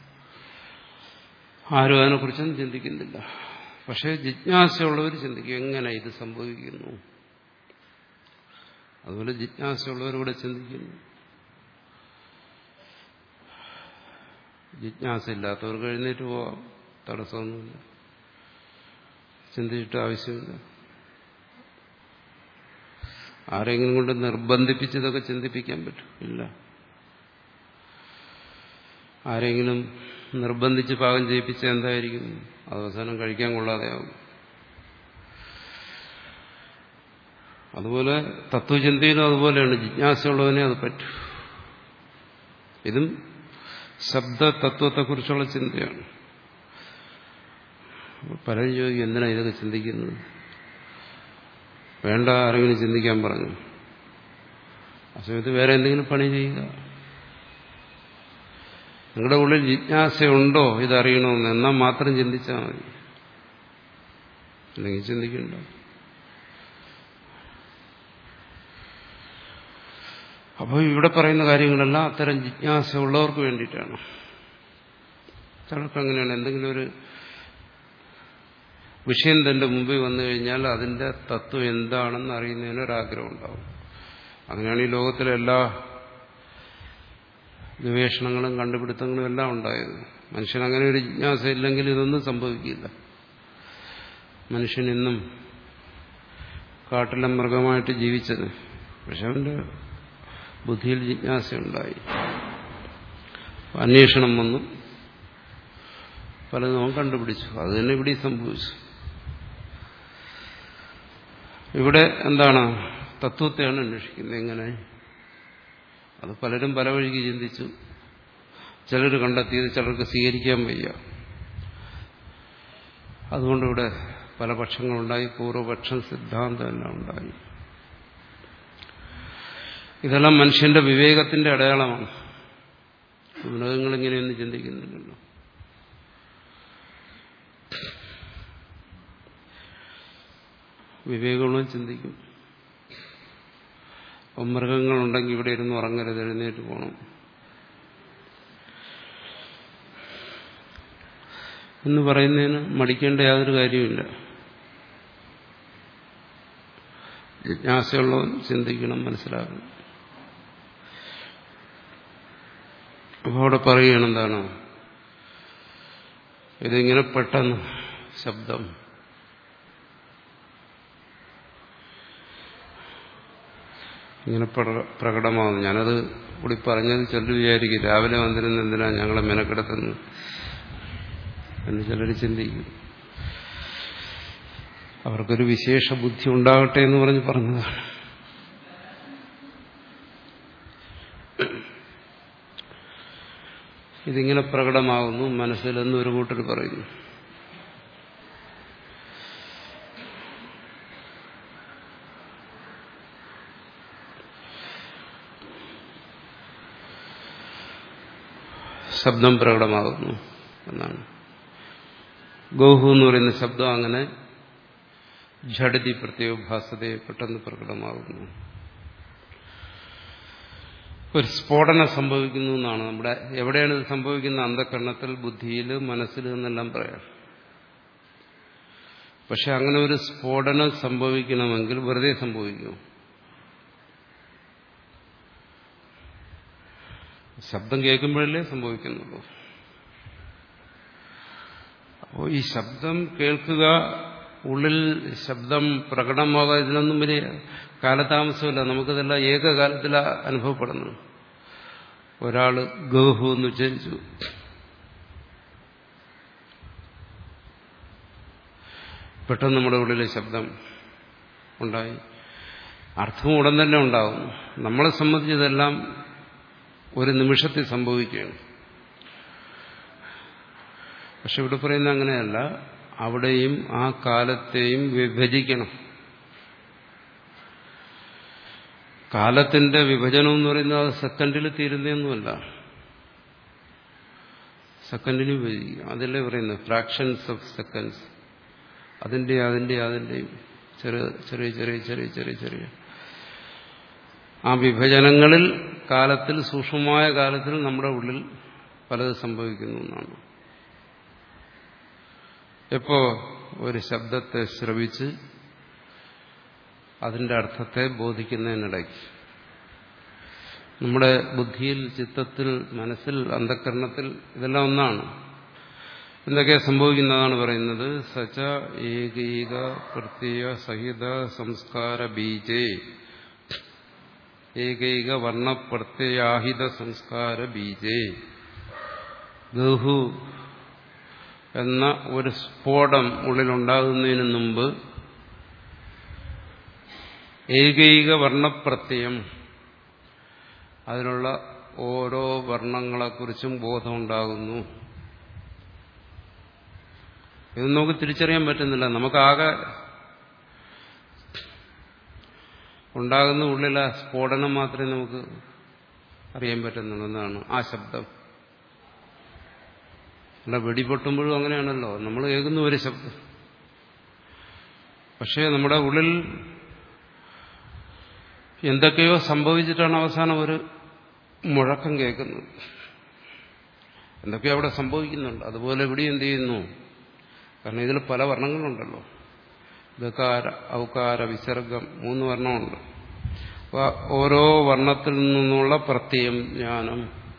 ആരും അതിനെക്കുറിച്ചൊന്നും ചിന്തിക്കുന്നില്ല പക്ഷേ ജിജ്ഞാസയുള്ളവർ ചിന്തിക്കും എങ്ങനെ ഇത് സംഭവിക്കുന്നു അതുപോലെ ജിജ്ഞാസയുള്ളവർ ഇവിടെ ചിന്തിക്കുന്നു ജിജ്ഞാസ ഇല്ലാത്തവർക്ക് എഴുന്നേറ്റ് പോവാം തടസ്സമൊന്നുമില്ല ചിന്തിച്ചിട്ട് ആവശ്യമില്ല ആരെങ്കിലും കൊണ്ട് നിർബന്ധിപ്പിച്ച് ഇതൊക്കെ ചിന്തിപ്പിക്കാൻ പറ്റും ഇല്ല ആരെങ്കിലും നിർബന്ധിച്ച് പാകം ചെയ്യിപ്പിച്ച എന്തായിരിക്കും അത് അവസാനം കഴിക്കാൻ കൊള്ളാതെയാവും അതുപോലെ തത്വചിന്തയിലും അതുപോലെയാണ് ജിജ്ഞാസയുള്ളവനെ അത് പറ്റും ഇതും ശബ്ദ തത്വത്തെക്കുറിച്ചുള്ള ചിന്തയാണ് പലരും ചോദിക്കും എന്തിനാ ഇതൊക്കെ ചിന്തിക്കുന്നത് വേണ്ട ആരെങ്കിലും ചിന്തിക്കാൻ പറഞ്ഞു ആ സമയത്ത് വേറെ എന്തെങ്കിലും പണി ചെയ്യുക നിങ്ങളുടെ ഉള്ളിൽ ജിജ്ഞാസയുണ്ടോ ഇതറിയണമെന്ന് എന്നാൽ മാത്രം ചിന്തിച്ചാൽ മതി അല്ലെങ്കിൽ ചിന്തിക്കണ്ട അപ്പോൾ ഇവിടെ പറയുന്ന കാര്യങ്ങളെല്ലാം അത്തരം ജിജ്ഞാസ ഉള്ളവർക്ക് വേണ്ടിയിട്ടാണ് ചിലർക്ക് അങ്ങനെയാണ് എന്തെങ്കിലും ഒരു വിഷയം തന്റെ മുമ്പിൽ വന്നു കഴിഞ്ഞാൽ അതിന്റെ തത്വം എന്താണെന്ന് അറിയുന്നതിന് ഒരാഗ്രഹം ഉണ്ടാവും അങ്ങനെയാണ് ഈ ലോകത്തിലെ എല്ലാ ഗവേഷണങ്ങളും കണ്ടുപിടുത്തങ്ങളും എല്ലാം ഉണ്ടായത് മനുഷ്യൻ അങ്ങനെ ഒരു ജിജ്ഞാസ ഇല്ലെങ്കിൽ ഇതൊന്നും സംഭവിക്കില്ല മനുഷ്യൻ ഇന്നും കാട്ടിലെ മൃഗമായിട്ട് ജീവിച്ചത് പക്ഷെ അവന്റെ ബുദ്ധിയിൽ ജിജ്ഞാസയുണ്ടായി അന്വേഷണം വന്നു പലതും അവൻ കണ്ടുപിടിച്ചു അത് തന്നെ ഇവിടെ സംഭവിച്ചു ഇവിടെ എന്താണ് തത്വത്തെയാണ് അന്വേഷിക്കുന്നത് എങ്ങനെ അത് പലരും പല വഴിക്ക് ചിന്തിച്ചു ചിലർ കണ്ടെത്തിയത് ചിലർക്ക് സ്വീകരിക്കാൻ വയ്യ അതുകൊണ്ടിവിടെ പല പക്ഷങ്ങളുണ്ടായി പൂർവപക്ഷം സിദ്ധാന്തം എല്ലാം ഉണ്ടായി ഇതെല്ലാം മനുഷ്യന്റെ വിവേകത്തിന്റെ അടയാളമാണ് മൃഗങ്ങളിങ്ങനെയൊന്നും ചിന്തിക്കുന്നില്ലല്ലോ വിവേകങ്ങളും ചിന്തിക്കും അപ്പം മൃഗങ്ങളുണ്ടെങ്കിൽ ഇവിടെ ഇരുന്ന് ഉറങ്ങരുത് എഴുന്നേറ്റ് പോകണം എന്ന് പറയുന്നതിന് മടിക്കേണ്ട യാതൊരു കാര്യമില്ല ജിജ്ഞാസയുള്ളവൻ ചിന്തിക്കണം മനസ്സിലാക്കണം അപ്പോൾ അവിടെ പറയുകയാണ് എന്താണ് ഇതിങ്ങനെ പെട്ടെന്ന് ശബ്ദം ഇങ്ങനെ പ്രകടമാകുന്നു ഞാനത് കൂടി പറഞ്ഞത് ചിലർ വിചാരിക്കും രാവിലെ വന്നിരുന്ന എന്തിനാ ഞങ്ങളെ മെനക്കെടുത്തുന്നു എന്ന് ചിലർ ചിന്തിക്കും അവർക്കൊരു വിശേഷ ബുദ്ധി ഉണ്ടാകട്ടെ എന്ന് പറഞ്ഞ് പറഞ്ഞതാണ് ഇതിങ്ങനെ പ്രകടമാകുന്നു മനസ്സിലെന്ന് ഒരു കൂട്ടർ പറയുന്നു ശബ്ദം പ്രകടമാകുന്നു എന്നാണ് ഗോഹു എന്ന് പറയുന്ന ശബ്ദം അങ്ങനെ ഝടതി പ്രത്യേകഭാസതയെ പെട്ടെന്ന് പ്രകടമാകുന്നു ഒരു സ്ഫോടനം സംഭവിക്കുന്നു എന്നാണ് നമ്മുടെ എവിടെയാണ് ഇത് സംഭവിക്കുന്നത് അന്ധകരണത്തിൽ ബുദ്ധിയിൽ മനസ്സിൽ എന്നെല്ലാം പറയാം പക്ഷെ അങ്ങനെ ഒരു സ്ഫോടനം സംഭവിക്കണമെങ്കിൽ വെറുതെ സംഭവിക്കും ശബ്ദം കേൾക്കുമ്പോഴല്ലേ സംഭവിക്കുന്നുള്ളൂ അപ്പോൾ ഈ ശബ്ദം കേൾക്കുക ഉള്ളിൽ ശബ്ദം പ്രകടമാകാൻ ഇതിനൊന്നും വലിയ കാലതാമസമില്ല നമുക്കിതെല്ലാം ഏകകാലത്തിലാണ് അനുഭവപ്പെടുന്നത് ഒരാൾ ഗഹു എന്ന് ഉച്ചരിച്ചു പെട്ടെന്ന് നമ്മുടെ ഉള്ളിലെ ശബ്ദം ഉണ്ടായി അർത്ഥം ഉടൻ തന്നെ ഉണ്ടാകും നമ്മളെ സംബന്ധിച്ചതെല്ലാം ഒരു നിമിഷത്തിൽ സംഭവിക്കുകയാണ് പക്ഷെ ഇവിടെ പറയുന്ന അങ്ങനെയല്ല അവിടെയും ആ കാലത്തെയും വിഭജിക്കണം കാലത്തിന്റെ വിഭജനം എന്ന് പറയുന്നത് അത് സെക്കൻഡിൽ തീരുന്നതൊന്നുമല്ല സെക്കൻഡിന് വിഭജിക്കും അതല്ലേ പറയുന്നത് ഫ്രാക്ഷൻസ് ഓഫ് സെക്കൻഡ്സ് അതിന്റെ അതിന്റെ അതിന്റെയും ചെറിയ ചെറിയ ചെറിയ ചെറിയ ചെറിയ ചെറിയ ആ വിഭജനങ്ങളിൽ കാലത്തിൽ സൂക്ഷ്മമായ കാലത്തിൽ നമ്മുടെ ഉള്ളിൽ പലത് സംഭവിക്കുന്നു എന്നാണ് എപ്പോ ഒരു ശബ്ദത്തെ ശ്രവിച്ച് അതിന്റെ അർത്ഥത്തെ ബോധിക്കുന്നതിനിടയ്ക്ക് നമ്മുടെ ബുദ്ധിയിൽ ചിത്തത്തിൽ മനസ്സിൽ അന്ധകരണത്തിൽ ഇതെല്ലാം ഒന്നാണ് എന്തൊക്കെ സംഭവിക്കുന്നതാണ് പറയുന്നത് സച്ച ഏകീക പ്രത്യയ സഹിത സംസ്കാര ബീജേ ഏകൈക വർണ്ണപ്രത്യയാഹിത സംസ്കാര ബീജേ ഗഹു എന്ന ഒരു സ്ഫോടം ഉള്ളിലുണ്ടാകുന്നതിന് മുമ്പ് ഏകൈക വർണ്ണപ്രത്യയം അതിനുള്ള ഓരോ വർണ്ണങ്ങളെക്കുറിച്ചും ബോധമുണ്ടാകുന്നു ഇത് നമുക്ക് തിരിച്ചറിയാൻ പറ്റുന്നില്ല നമുക്കാകെ ഉണ്ടാകുന്ന ഉള്ളിലെ സ്ഫോടനം മാത്രമേ നമുക്ക് അറിയാൻ പറ്റുന്നുള്ളൂ എന്നാണ് ആ ശബ്ദം അല്ല വെടിപൊട്ടുമ്പോഴും അങ്ങനെയാണല്ലോ നമ്മൾ കേൾക്കുന്ന ഒരു ശബ്ദം പക്ഷേ നമ്മുടെ ഉള്ളിൽ എന്തൊക്കെയോ സംഭവിച്ചിട്ടാണ് അവസാനം ഒരു മുഴക്കം കേൾക്കുന്നത് എന്തൊക്കെയോ അവിടെ സംഭവിക്കുന്നുണ്ട് അതുപോലെ ഇവിടെ എന്ത് ചെയ്യുന്നു കാരണം ഇതിൽ പല വർണ്ണങ്ങളുണ്ടല്ലോ ദകാര ഔകാര വിസർഗം മൂന്ന് വർണ്ണമുണ്ട് അപ്പോൾ ഓരോ വർണ്ണത്തിൽ നിന്നുള്ള പ്രത്യയം ജ്ഞാനം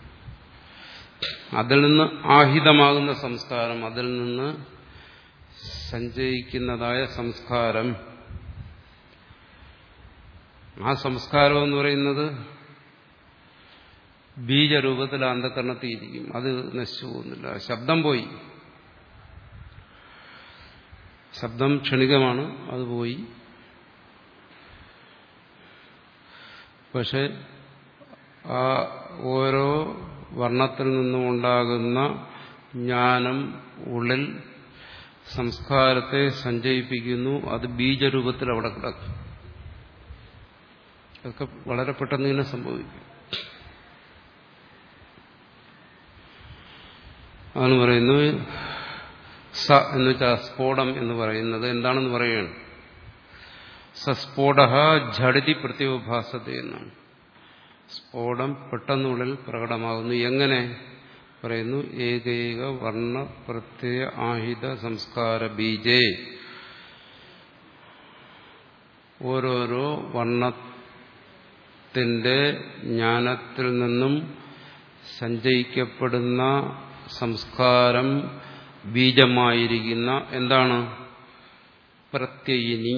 അതിൽ നിന്ന് ആഹിതമാകുന്ന സംസ്കാരം അതിൽ നിന്ന് സഞ്ചയിക്കുന്നതായ സംസ്കാരം ആ സംസ്കാരം എന്ന് പറയുന്നത് ബീജരൂപത്തിൽ അന്ധകരണത്തിൽ ഇരിക്കും അത് നശിച്ചു പോകുന്നില്ല ശബ്ദം പോയി ശബ്ദം ക്ഷണികമാണ് അത് പോയി പക്ഷെ ആ ഓരോ വർണ്ണത്തിൽ നിന്നും ഉണ്ടാകുന്ന ജ്ഞാനം ഉള്ളിൽ സംസ്കാരത്തെ സഞ്ചയിപ്പിക്കുന്നു അത് ബീജരൂപത്തിൽ അവിടെ കിടക്കും അതൊക്കെ വളരെ പെട്ടെന്ന് തന്നെ സംഭവിക്കും അതാണ് പറയുന്നത് സ എന്ന് വെച്ചാൽ സ്ഫോടം എന്ന് പറയുന്നത് എന്താണെന്ന് പറയുകയാണ് സസ്ഫോട ഝടിതി പ്രത്യോഭാസത എന്നാണ് സ്ഫോടം പെട്ടെന്നുള്ളിൽ പ്രകടമാകുന്നു എങ്ങനെ പറയുന്നു ഏകൈക വർണ്ണ പ്രത്യയ ആഹിത സംസ്കാര ബീജേ ഓരോരോ വർണ്ണത്തിന്റെ ജ്ഞാനത്തിൽ നിന്നും സഞ്ചയിക്കപ്പെടുന്ന സംസ്കാരം ബീജമായിരിക്കുന്ന എന്താണ് പ്രത്യയിനി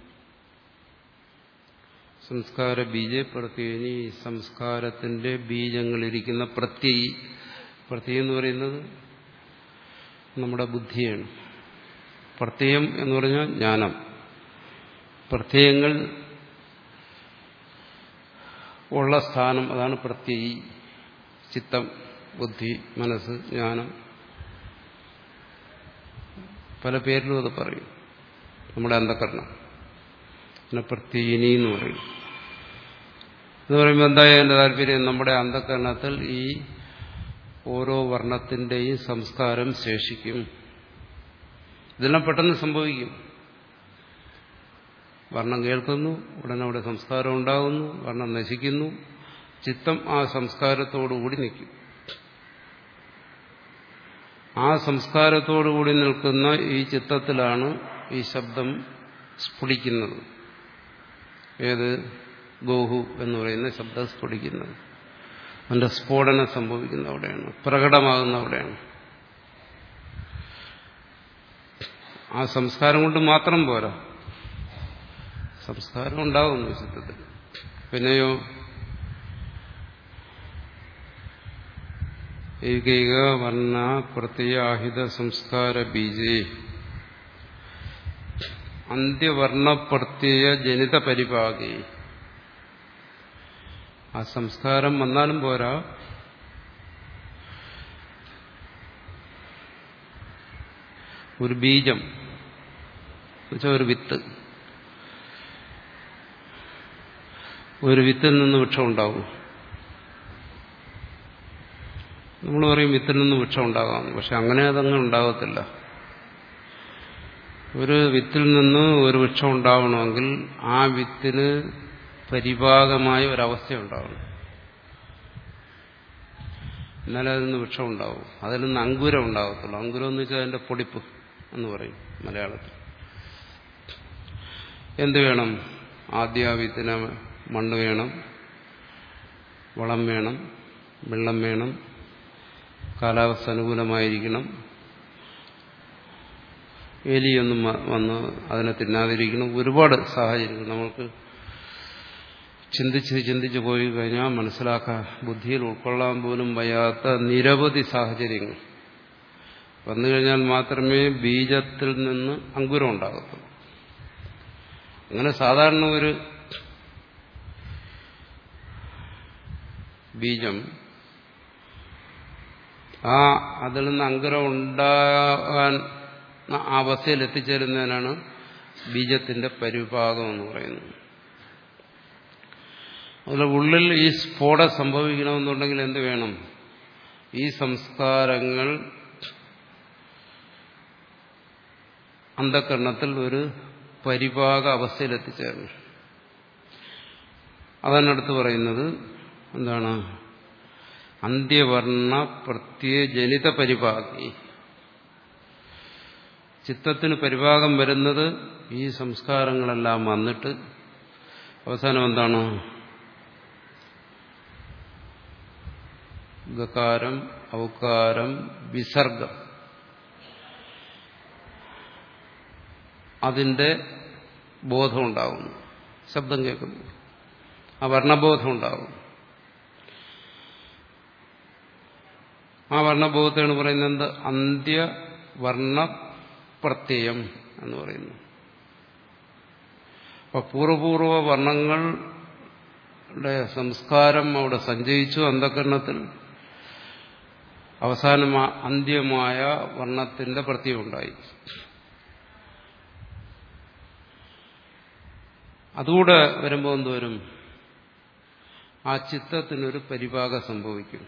സംസ്കാര ബീജ പ്രത്യയിനി സംസ്കാരത്തിന്റെ ബീജങ്ങളിരിക്കുന്ന പ്രത്യയി പ്രത്യയം എന്ന് പറയുന്നത് നമ്മുടെ ബുദ്ധിയാണ് പ്രത്യയം എന്ന് പറഞ്ഞാൽ ജ്ഞാനം പ്രത്യയങ്ങൾ ഉള്ള സ്ഥാനം അതാണ് പ്രത്യയി ചിത്തം ബുദ്ധി മനസ്സ് ജ്ഞാനം പല പേരിലും അത് പറയും നമ്മുടെ അന്ധകരണം പിന്നെ പ്രത്യേകിനി എന്ന് പറയും എന്ന് പറയുമ്പോൾ എന്താ എൻ്റെ താല്പര്യം നമ്മുടെ അന്ധകരണത്തിൽ ഈ ഓരോ വർണ്ണത്തിൻ്റെയും സംസ്കാരം ശേഷിക്കും ഇതെല്ലാം പെട്ടെന്ന് സംഭവിക്കും വർണ്ണം കേൾക്കുന്നു ഉടനെ അവിടെ സംസ്കാരം ഉണ്ടാകുന്നു വർണ്ണം നശിക്കുന്നു ചിത്തം ആ സംസ്കാരത്തോടുകൂടി നിൽക്കും ആ സംസ്കാരത്തോടുകൂടി നിൽക്കുന്ന ഈ ചിത്തത്തിലാണ് ഈ ശബ്ദം സ്ഫുടിക്കുന്നത് ഏത് ഗോഹു എന്ന് പറയുന്ന ശബ്ദം സ്ഫുടിക്കുന്നത് അതിന്റെ സ്ഫോടനം സംഭവിക്കുന്ന അവിടെയാണ് പ്രകടമാകുന്ന അവിടെയാണ് ആ സംസ്കാരം കൊണ്ട് മാത്രം പോരാ സംസ്കാരം ഉണ്ടാകുന്നു ചിത്രത്തിൽ പിന്നെയോ ഏകൈക വർണ്ണ പ്രത്യാഹിത സംസ്കാര ബീജേ അന്ത്യവർണ്ണപ്രത്യയ ജനിത പരിപാകി ആ സംസ്കാരം വന്നാലും പോരാ ഒരു ബീജം എന്നുവെച്ചാൽ ഒരു വിത്ത് ഒരു വിത്തിൽ നിന്ന് വൃക്ഷം ഉണ്ടാവും നമ്മൾ പറയും വിത്തിൽ നിന്ന് വൃക്ഷം ഉണ്ടാകാം പക്ഷെ അങ്ങനെ അതങ്ങനെ ഉണ്ടാകത്തില്ല ഒരു വിത്തിൽ നിന്ന് ഒരു വൃക്ഷം ഉണ്ടാവണമെങ്കിൽ ആ വിത്തിന് പരിഭാഗമായ ഒരവസ്ഥ ഉണ്ടാവണം എന്നാലേ അതിൽ നിന്ന് വൃക്ഷം ഉണ്ടാവും അതിൽ നിന്ന് അങ്കുരം ഉണ്ടാകത്തുള്ളൂ അങ്കുരം എന്ന് വെച്ചാൽ അതിന്റെ പൊടിപ്പ് എന്ന് പറയും മലയാളത്തിൽ എന്ത് വേണം ആദ്യ വിത്തിന് മണ്ണ് വേണം വളം വേണം വെള്ളം വേണം കാലാവസ്ഥ അനുകൂലമായിരിക്കണം എലിയൊന്നും വന്ന് അതിനെ തിന്നാതിരിക്കണം ഒരുപാട് സാഹചര്യങ്ങൾ നമുക്ക് ചിന്തിച്ച് ചിന്തിച്ച് പോയി കഴിഞ്ഞാൽ മനസ്സിലാക്കാൻ ബുദ്ധിയിൽ ഉൾക്കൊള്ളാൻ പോലും വയ്യാത്ത നിരവധി സാഹചര്യങ്ങൾ വന്നു കഴിഞ്ഞാൽ മാത്രമേ ബീജത്തിൽ നിന്ന് അങ്കുരം ഉണ്ടാകത്തുള്ളൂ അങ്ങനെ സാധാരണ ഒരു ബീജം ആ അതിൽ നിന്ന് അങ്കുരം ഉണ്ടാകാൻ ആ അവസ്ഥയിൽ എത്തിച്ചേരുന്നതിനാണ് ബീജത്തിന്റെ പരിഭാഗം എന്ന് പറയുന്നത് അതുപോലെ ഉള്ളിൽ ഈ സ്ഫോടം സംഭവിക്കണമെന്നുണ്ടെങ്കിൽ എന്ത് വേണം ഈ സംസ്കാരങ്ങൾ അന്ധകരണത്തിൽ ഒരു പരിഭാഗ അവസ്ഥയിൽ എത്തിച്ചേരണം അതാണ് പറയുന്നത് എന്താണ് അന്ത്യവർണ്ണ പ്രത്യേക ജനിത പരിഭാഗി ചിത്തത്തിന് പരിഭാഗം വരുന്നത് ഈ സംസ്കാരങ്ങളെല്ലാം വന്നിട്ട് അവസാനം എന്താണ് ഗകാരം ഔകാരം വിസർഗം അതിന്റെ ബോധം ഉണ്ടാകുന്നു ശബ്ദം കേൾക്കുന്നു ആ വർണ്ണബോധം ഉണ്ടാകും ആ വർണ്ണബോധത്തെയാണ് പറയുന്നത് എന്ത് അന്ത്യവർണ്ണ പ്രത്യയം എന്ന് പറയുന്നു അപ്പൊ പൂർവപൂർവ വർണ്ണങ്ങളുടെ സംസ്കാരം അവിടെ സഞ്ചയിച്ചു അന്ധകരണത്തിൽ അവസാനം അന്ത്യമായ വർണ്ണത്തിന്റെ പ്രത്യയം ഉണ്ടായി അതുകൂടെ വരുമ്പോൾ എന്തുവരും ആ ചിത്തത്തിനൊരു പരിഭാഗം സംഭവിക്കും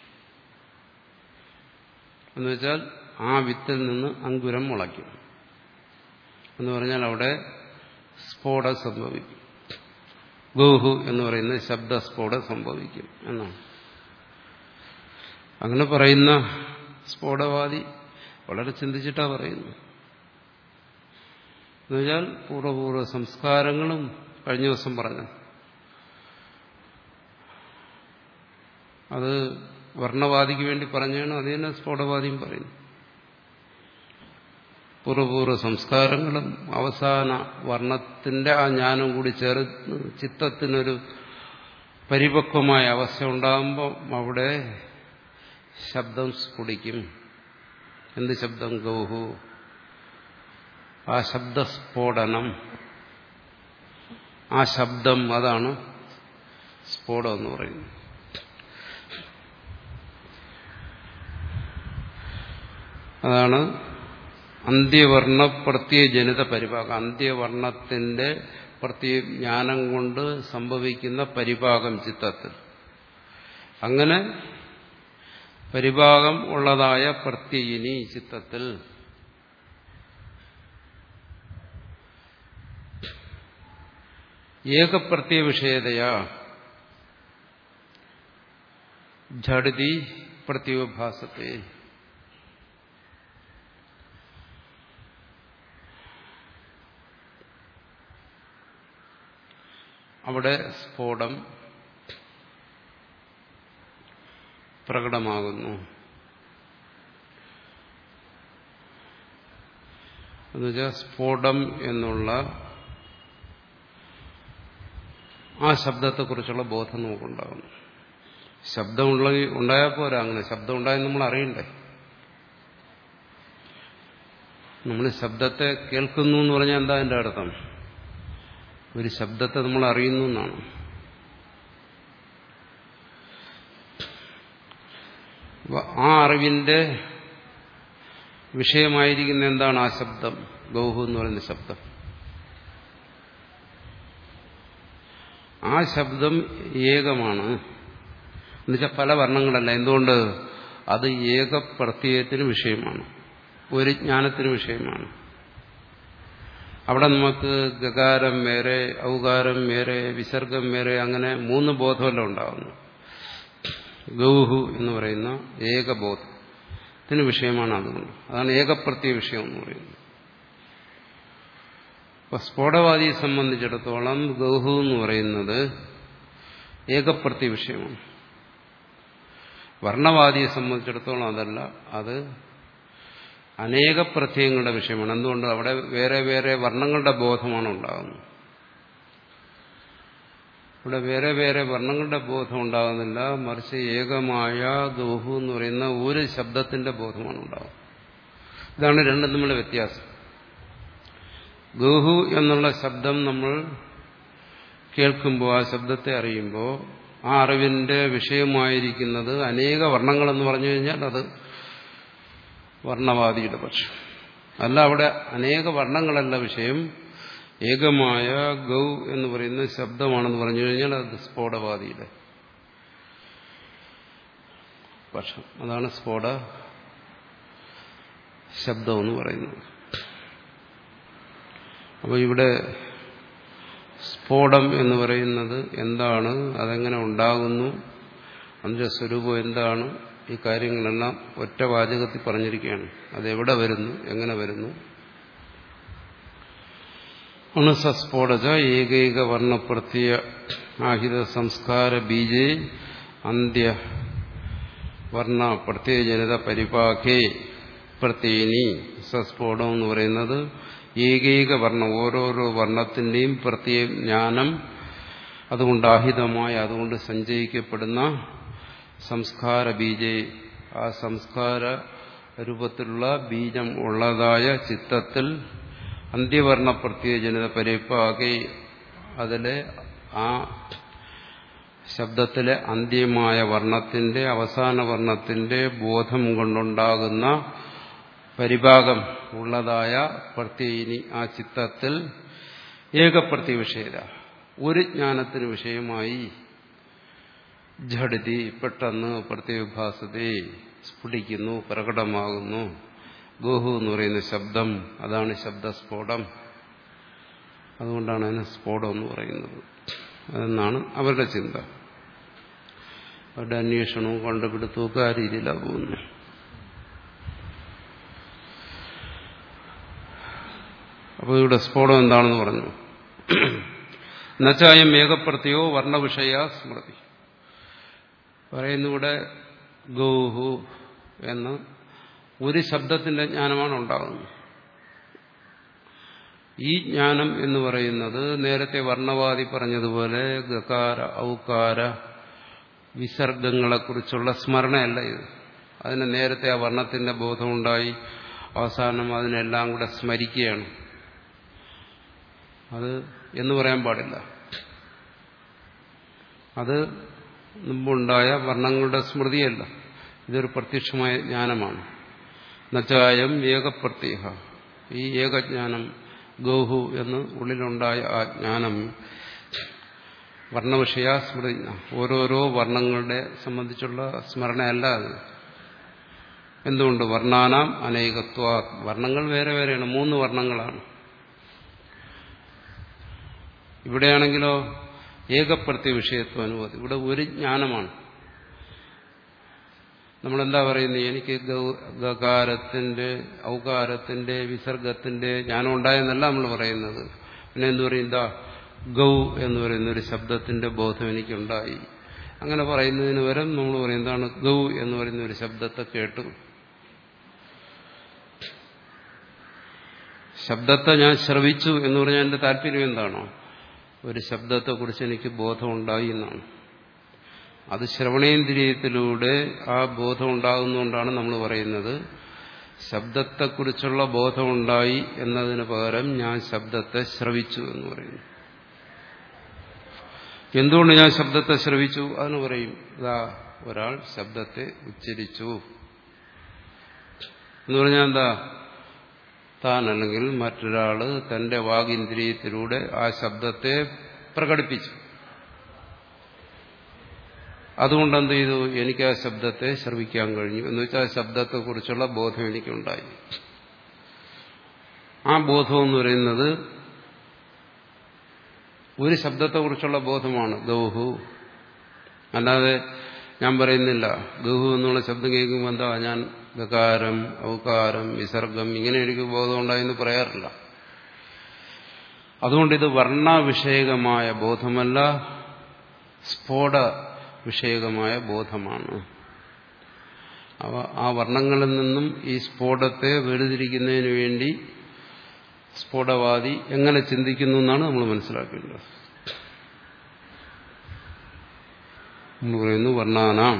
എന്നുവെച്ചാൽ ആ വിത്തിൽ നിന്ന് അങ്കുരം മുളയ്ക്കും എന്ന് പറഞ്ഞാൽ അവിടെ സ്ഫോടം സംഭവിക്കും ഗോഹു എന്ന് പറയുന്ന ശബ്ദസ്ഫോടം സംഭവിക്കും എന്നാണ് അങ്ങനെ പറയുന്ന സ്ഫോടവാദി വളരെ ചിന്തിച്ചിട്ടാ പറയുന്നു എന്നുവെച്ചാൽ പൂർവ്വപൂർവ്വ സംസ്കാരങ്ങളും കഴിഞ്ഞ ദിവസം പറഞ്ഞു അത് വർണ്ണവാദിക്ക് വേണ്ടി പറഞ്ഞാണ് അത് തന്നെ സ്ഫോടവാദിയും പറയുന്നു പൂർവ്വപൂർവ്വ സംസ്കാരങ്ങളും അവസാന വർണ്ണത്തിന്റെ ആ ജ്ഞാനം കൂടി ചേർന്ന് ചിത്തത്തിനൊരു പരിപക്വമായ അവസ്ഥ ഉണ്ടാകുമ്പോൾ അവിടെ ശബ്ദം സ്ഫുടിക്കും എന്ത് ശബ്ദം ഗൗഹു ആ ശബ്ദസ്ഫോടനം ആ ശബ്ദം അതാണ് സ്ഫോടം എന്ന് പറയുന്നത് അതാണ് അന്ത്യവർണ്ണ പ്രത്യജനിത പരിഭാഗം അന്ത്യവർണ്ണത്തിന്റെ പ്രത്യേക ജ്ഞാനം കൊണ്ട് സംഭവിക്കുന്ന പരിഭാഗം ചിത്തത്തിൽ അങ്ങനെ പരിഭാഗം ഉള്ളതായ പ്രത്യയിനി ചിത്തത്തിൽ ഏകപ്രത്യ വിഷയതയാ ഝടിതി പ്രത്യുഭാസത്തെ അവിടെ സ്ഫോടം പ്രകടമാകുന്നു എന്നുവെച്ചാൽ സ്ഫോടം എന്നുള്ള ആ ശബ്ദത്തെക്കുറിച്ചുള്ള ബോധം നമുക്കുണ്ടാകുന്നു ശബ്ദമുള്ള ഉണ്ടായാൽ പോരാ അങ്ങനെ ശബ്ദം ഉണ്ടായെന്ന് നമ്മൾ അറിയണ്ടേ നമ്മൾ ശബ്ദത്തെ കേൾക്കുന്നു എന്ന് പറഞ്ഞാൽ എന്താ എൻ്റെ അർത്ഥം ഒരു ശബ്ദത്തെ നമ്മൾ അറിയുന്നു എന്നാണ് ആ അറിവിന്റെ വിഷയമായിരിക്കുന്ന എന്താണ് ആ ശബ്ദം ഗൗഹു എന്ന് പറയുന്ന ശബ്ദം ആ ശബ്ദം ഏകമാണ് എന്നുവെച്ചാൽ പല വർണ്ണങ്ങളല്ല എന്തുകൊണ്ട് അത് ഏകപ്രത്യയത്തിന് വിഷയമാണ് ഒരു ജ്ഞാനത്തിന് വിഷയമാണ് അവിടെ നമുക്ക് ഗകാരം വേറെ ഔകാരം വേറെ വിസർഗം വേറെ അങ്ങനെ മൂന്ന് ബോധമല്ല ഉണ്ടാകുന്നു ഗൗഹു എന്ന് പറയുന്ന ഏകബോധത്തിന് വിഷയമാണ് അതുകൊണ്ട് അതാണ് ഏകപ്രത്യ വിഷയം എന്ന് പറയുന്നത് അപ്പൊ സ്ഫോടവാദിയെ സംബന്ധിച്ചിടത്തോളം ഗൗഹു എന്ന് പറയുന്നത് ഏകപ്രത്യ വിഷയമാണ് വർണ്ണവാദിയെ സംബന്ധിച്ചിടത്തോളം അതല്ല അത് അനേക പ്രത്യയങ്ങളുടെ വിഷയമാണ് എന്തുകൊണ്ട് അവിടെ വേറെ വേറെ വർണ്ണങ്ങളുടെ ബോധമാണ് ഉണ്ടാകുന്നത് ഇവിടെ വേറെ വേറെ വർണ്ണങ്ങളുടെ ബോധം ഉണ്ടാകുന്നില്ല മറിച്ച് ഏകമായ ദോഹു എന്ന് പറയുന്ന ഒരു ശബ്ദത്തിന്റെ ബോധമാണ് ഉണ്ടാകുന്നത് ഇതാണ് രണ്ടും തമ്മിലുള്ള വ്യത്യാസം ഗോഹു എന്നുള്ള ശബ്ദം നമ്മൾ കേൾക്കുമ്പോൾ ആ ശബ്ദത്തെ അറിയുമ്പോൾ ആ അറിവിന്റെ വിഷയമായിരിക്കുന്നത് അനേക വർണ്ണങ്ങളെന്ന് പറഞ്ഞു കഴിഞ്ഞാൽ അത് വർണ്ണവാദിയുടെ പക്ഷം അല്ല അവിടെ അനേക വർണ്ണങ്ങളല്ല വിഷയം ഏകമായ ഗൗ എന്ന് പറയുന്ന ശബ്ദമാണെന്ന് പറഞ്ഞു കഴിഞ്ഞാൽ അത് സ്ഫോടവാദിയുടെ പക്ഷം അതാണ് സ്ഫോട ശബ്ദം എന്ന് പറയുന്നത് അപ്പോൾ ഇവിടെ സ്ഫോടം എന്ന് പറയുന്നത് എന്താണ് അതെങ്ങനെ ഉണ്ടാകുന്നു അതിന്റെ സ്വരൂപം എന്താണ് ഈ കാര്യങ്ങളെല്ലാം ഒറ്റ വാചകത്തിൽ പറഞ്ഞിരിക്കുകയാണ് അതെവിടെ വരുന്നു എങ്ങനെ വരുന്നു അണുസസ്ഫോടജ ഏകൈക വർണ്ണപ്രത്യ ആഹിത സംസ്കാര ബീജേ അന്ത്യ വർണ്ണ പ്രത്യയജനിത പരിപാഖേ പ്രത്യേനി സസ്ഫോടം എന്ന് പറയുന്നത് ഏകൈക വർണ്ണം ഓരോരോ വർണ്ണത്തിന്റെയും പ്രത്യേക ജ്ഞാനം അതുകൊണ്ട് ആഹിതമായ അതുകൊണ്ട് സഞ്ചയിക്കപ്പെടുന്ന സംസ്കാര ബീജേ ആ സംസ്കാര രൂപത്തിലുള്ള ബീജം ഉള്ളതായ ചിത്തത്തിൽ അന്ത്യവർണ്ണ പ്രത്യയജനിത പരിപ്പാകെ അതിലെ ആ ശബ്ദത്തിലെ അന്ത്യമായ വർണ്ണത്തിന്റെ അവസാന വർണ്ണത്തിന്റെ ബോധം കൊണ്ടുണ്ടാകുന്ന പരിഭാഗം ഉള്ളതായ പ്രത്യയിനി ആ ചിത്തത്തിൽ ഏകപ്രത്യ വിഷയത ഒരു ജ്ഞാനത്തിന് വിഷയമായി ഝടിതി പെട്ടെന്ന് പ്രത്യവിഭാസത്തെ സ്ഫുടിക്കുന്നു പ്രകടമാകുന്നു ഗോഹു എന്ന് പറയുന്ന ശബ്ദം അതാണ് ശബ്ദസ്ഫോടം അതുകൊണ്ടാണ് അതിന് സ്ഫോടം എന്ന് പറയുന്നത് അതെന്നാണ് അവരുടെ ചിന്ത അവരുടെ അന്വേഷണവും കണ്ടുപിടുത്തവും ഒക്കെ ആ രീതിയിലാണ് പോകുന്നത് അപ്പോൾ ഇവിടെ സ്ഫോടം എന്താണെന്ന് പറഞ്ഞു എന്നുവെച്ചാൽ മേഘപ്രത്യോ വർണ്ണവിഷയ സ്മൃതി പറയുന്നിവിടെ ഗൗഹു എന്ന ഒരു ശബ്ദത്തിന്റെ ജ്ഞാനമാണ് ഉണ്ടാകുന്നത് ഈ ജ്ഞാനം എന്ന് പറയുന്നത് നേരത്തെ വർണ്ണവാദി പറഞ്ഞതുപോലെ ഗകാര ഔകാര വിസർഗങ്ങളെക്കുറിച്ചുള്ള സ്മരണയല്ല ഇത് അതിന് നേരത്തെ ആ വർണ്ണത്തിന്റെ ബോധമുണ്ടായി അവസാനം അതിനെല്ലാം കൂടെ സ്മരിക്കുകയാണ് അത് എന്ന് പറയാൻ പാടില്ല അത് മുമ്പുണ്ടായ വർണ്ണങ്ങളുടെ സ്മൃതിയല്ല ഇതൊരു പ്രത്യക്ഷമായ ജ്ഞാനമാണ് നച്ചായം ഏകപ്രത്യേക ഈ ഏകജ്ഞാനം ഗൗഹു എന്ന് ഉള്ളിലുണ്ടായ ആ ജ്ഞാനം വർണ്ണവിഷയ സ്മൃതി ഓരോരോ വർണ്ണങ്ങളുടെ സംബന്ധിച്ചുള്ള സ്മരണയല്ല അത് എന്തുകൊണ്ട് വർണ്ണാനാം അനേകത്വ വർണ്ണങ്ങൾ വേറെ വേറെയാണ് മൂന്ന് വർണ്ണങ്ങളാണ് ഇവിടെയാണെങ്കിലോ ഏകപ്രത്യ വിഷയത്വ അനുഭവം ഇവിടെ ഒരു ജ്ഞാനമാണ് നമ്മളെന്താ പറയുന്നത് എനിക്ക് ഗകാരത്തിന്റെ ഔകാരത്തിന്റെ വിസർഗത്തിന്റെ ജ്ഞാനം ഉണ്ടായെന്നല്ല നമ്മൾ പറയുന്നത് പിന്നെ എന്തു പറയും എന്താ ഗൗ എന്ന് പറയുന്ന ഒരു ശബ്ദത്തിന്റെ ബോധം എനിക്കുണ്ടായി അങ്ങനെ പറയുന്നതിന് വരം നമ്മൾ പറയും എന്താണ് ഗൗ എന്ന് പറയുന്ന ഒരു ശബ്ദത്തെ കേട്ടു ശബ്ദത്തെ ഞാൻ ശ്രവിച്ചു എന്ന് പറഞ്ഞാൽ എന്റെ താല്പര്യം എന്താണോ ഒരു ശബ്ദത്തെക്കുറിച്ച് എനിക്ക് ബോധമുണ്ടായി എന്നാണ് അത് ശ്രവണേന്ദ്രിയത്തിലൂടെ ആ ബോധം ഉണ്ടാകുന്നതുകൊണ്ടാണ് നമ്മൾ പറയുന്നത് ശബ്ദത്തെക്കുറിച്ചുള്ള ബോധമുണ്ടായി എന്നതിന് പകരം ഞാൻ ശബ്ദത്തെ ശ്രവിച്ചു എന്ന് പറയുന്നു എന്തുകൊണ്ട് ഞാൻ ശബ്ദത്തെ ശ്രവിച്ചു അതിന് പറയും ഇതാ ഒരാൾ ശബ്ദത്തെ ഉച്ചരിച്ചു എന്ന് പറഞ്ഞാൽ എന്താ താൻ അല്ലെങ്കിൽ മറ്റൊരാള് തന്റെ വാഗിന്ദ്രിയത്തിലൂടെ ആ ശബ്ദത്തെ പ്രകടിപ്പിച്ചു അതുകൊണ്ട് എന്ത് ചെയ്തു എനിക്ക് ആ ശബ്ദത്തെ ശ്രവിക്കാൻ കഴിഞ്ഞു എന്ന് വെച്ചാൽ ആ ശബ്ദത്തെക്കുറിച്ചുള്ള ബോധം എനിക്കുണ്ടായി ആ ബോധം എന്ന് പറയുന്നത് ഒരു ശബ്ദത്തെക്കുറിച്ചുള്ള ബോധമാണ് ഗൗഹു അല്ലാതെ ഞാൻ പറയുന്നില്ല ഗൗഹു എന്നുള്ള ശബ്ദം കേൾക്കുമ്പോൾ എന്താ ഞാൻ ഗകാരം ഔകാരം വിസർഗം ഇങ്ങനെ എനിക്ക് ബോധം ഉണ്ടായെന്ന് പറയാറില്ല അതുകൊണ്ട് ഇത് വർണ്ണവിഷയകമായ ബോധമല്ല സ്ഫോട വിഷയകമായ ബോധമാണ് അവ ആ വർണ്ണങ്ങളിൽ നിന്നും ഈ സ്ഫോടത്തെ വേർതിരിക്കുന്നതിന് വേണ്ടി സ്ഫോടവാദി എങ്ങനെ ചിന്തിക്കുന്നു എന്നാണ് നമ്മൾ മനസ്സിലാക്കേണ്ടത് നമ്മൾ പറയുന്നു വർണ്ണാനാം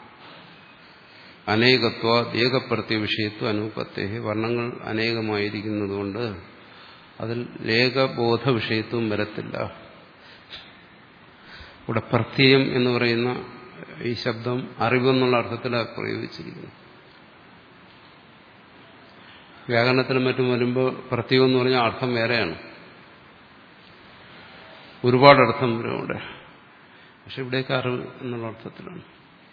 അനേകത്വ ഏകപ്രത്യ വിഷയത്വ അനുപത്തേ വർണ്ണങ്ങൾ അനേകമായിരിക്കുന്നതുകൊണ്ട് അതിൽ ഏകബോധ വിഷയത്വം വരത്തില്ല ഇവിടെ പ്രത്യയം എന്ന് പറയുന്ന ഈ ശബ്ദം അറിവെന്നുള്ള അർത്ഥത്തിലാണ് പ്രയോഗിച്ചിരിക്കുന്നത് വ്യാകരണത്തിനും മറ്റും വരുമ്പോൾ പ്രത്യയം എന്ന് പറഞ്ഞാൽ അർത്ഥം വേറെയാണ് ഒരുപാട് അർത്ഥം വരും അവിടെ പക്ഷെ ഇവിടേക്ക് അറിവ് എന്നുള്ള അർത്ഥത്തിലാണ്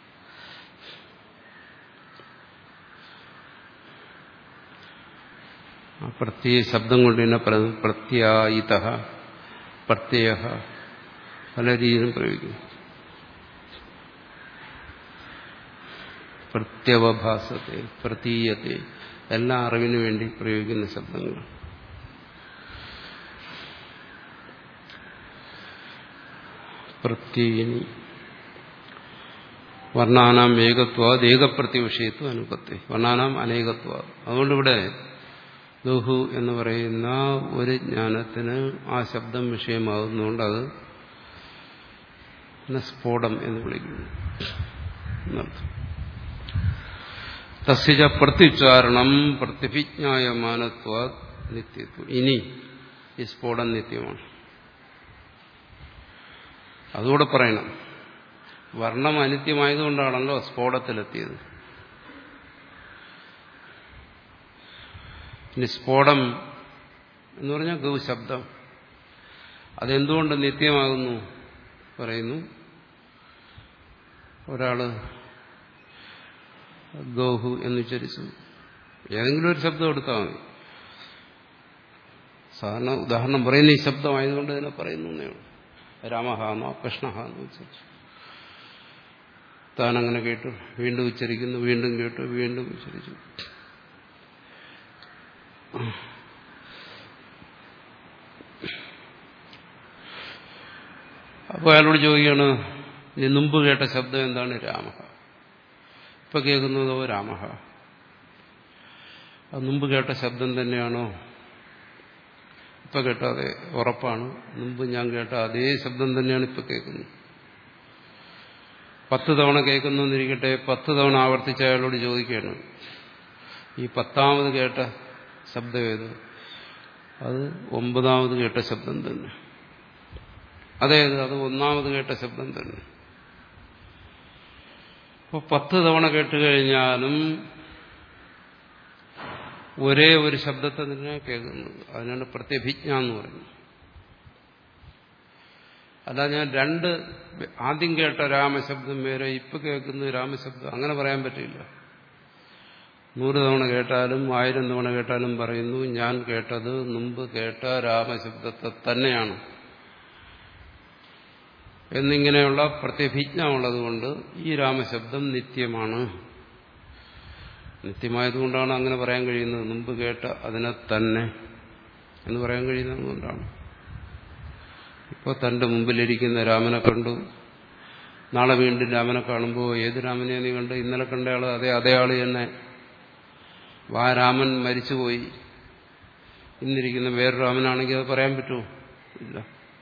ആ പ്രത്യയ ശബ്ദം കൊണ്ട് തന്നെ പ്രത്യായിത പ്രത്യയ പല രീതിയിലും പ്രയോഗിക്കുന്നു പ്രത്യവഭാസത്തെ പ്രതീയത്തെ എല്ലാ അറിവിനു വേണ്ടി പ്രയോഗിക്കുന്ന ശബ്ദങ്ങൾ പ്രത്യയിനി വർണ്ണാനാം ഏകത്വ ഏകപ്രത്യ വിഷയത്വം അനുപത്തി വർണ്ണാനാം അനേകത്വ അതുകൊണ്ട് ഇവിടെ ദുഹു എന്ന് പറയുന്ന ഒരു ജ്ഞാനത്തിന് ആ ശബ്ദം വിഷയമാകുന്നതുകൊണ്ട് അത് സ്ഫോടം എന്ന് വിളിക്കുന്നു എന്നർത്ഥം തസ്യ പ്രത്യുച്ചാരണം പ്രത്യഭിജ്ഞായമാനത്വ നിത്യത്വം ഇനി ഈ സ്ഫോടം നിത്യമാണ് അതുകൂടെ പറയണം വർണ്ണം അനിത്യമായതുകൊണ്ടാണല്ലോ സ്ഫോടത്തിലെത്തിയത് ഇനി സ്ഫോടം എന്ന് പറഞ്ഞാൽ ഗൗ ശബ്ദം അതെന്തുകൊണ്ട് നിത്യമാകുന്നു പറയുന്നു ഒരാള് ഗൗഹു എന്നുച്ചരിച്ചു ഏതെങ്കിലും ഒരു ശബ്ദം എടുത്താൽ മതി സാധാരണ ഉദാഹരണം പറയുന്ന ഈ ശബ്ദമായതുകൊണ്ട് ഇതിനെ പറയുന്നു എന്നേയുള്ളൂ രാമഹാന്നോ കൃഷ്ണഹാന്നോ ഉച്ചരിച്ചു താൻ അങ്ങനെ കേട്ടു വീണ്ടും ഉച്ചരിക്കുന്നു വീണ്ടും കേട്ടു വീണ്ടും ഉച്ചരിച്ചു അപ്പോൾ അയാളോട് ചോദിക്കുകയാണ് നീ മുമ്പ് കേട്ട ശബ്ദം എന്താണ് രാമ ഇപ്പൊ കേൾക്കുന്നതോ രാമ അത് മുമ്പ് കേട്ട ശബ്ദം തന്നെയാണോ ഇപ്പൊ കേട്ടാതെ ഉറപ്പാണ് മുമ്പ് ഞാൻ കേട്ട അതേ ശബ്ദം തന്നെയാണ് ഇപ്പൊ കേൾക്കുന്നത് പത്ത് തവണ കേൾക്കുന്നു എന്നിരിക്കട്ടെ പത്ത് തവണ ആവർത്തിച്ച് അയാളോട് ചോദിക്കുകയാണ് ഈ പത്താമത് കേട്ട ശബ്ദം ഏത് അത് ഒമ്പതാമത് കേട്ട ശബ്ദം തന്നെ അതേത് അത് ഒന്നാമത് കേട്ട ശബ്ദം തന്നെ അപ്പോൾ പത്ത് തവണ കേട്ട് കഴിഞ്ഞാലും ഒരേ ഒരു ശബ്ദത്തെ തന്നെ കേൾക്കുന്നത് അതിനാണ് പ്രത്യഭിജ്ഞ എന്ന് പറയുന്നത് അല്ല ഞാൻ രണ്ട് ആദ്യം കേട്ട രാമശബ്ദം വേറെ ഇപ്പൊ കേൾക്കുന്ന രാമശബ്ദം അങ്ങനെ പറയാൻ പറ്റില്ല നൂറ് തവണ കേട്ടാലും ആയിരം തവണ കേട്ടാലും പറയുന്നു ഞാൻ കേട്ടത് മുമ്പ് കേട്ട രാമശബ്ദത്തെ തന്നെയാണ് എന്നിങ്ങനെയുള്ള പ്രത്യഭിജ്ഞ ഉള്ളതുകൊണ്ട് ഈ രാമശബ്ദം നിത്യമാണ് നിത്യമായതുകൊണ്ടാണ് അങ്ങനെ പറയാൻ കഴിയുന്നത് മുമ്പ് കേട്ട അതിനെ തന്നെ എന്ന് പറയാൻ കഴിയുന്നത് കൊണ്ടാണ് ഇപ്പോൾ തന്റെ മുമ്പിലിരിക്കുന്ന രാമനെ കണ്ടു നാളെ വീണ്ടും രാമനെ കാണുമ്പോൾ ഏത് രാമനെ നീ കണ്ട് ഇന്നലെ കണ്ട ആള് അതേ അതേ ആള് തന്നെ ആ രാമൻ മരിച്ചുപോയി ഇന്നിരിക്കുന്ന വേറെ രാമനാണെങ്കിൽ അത് പറയാൻ പറ്റുമോ ഇല്ല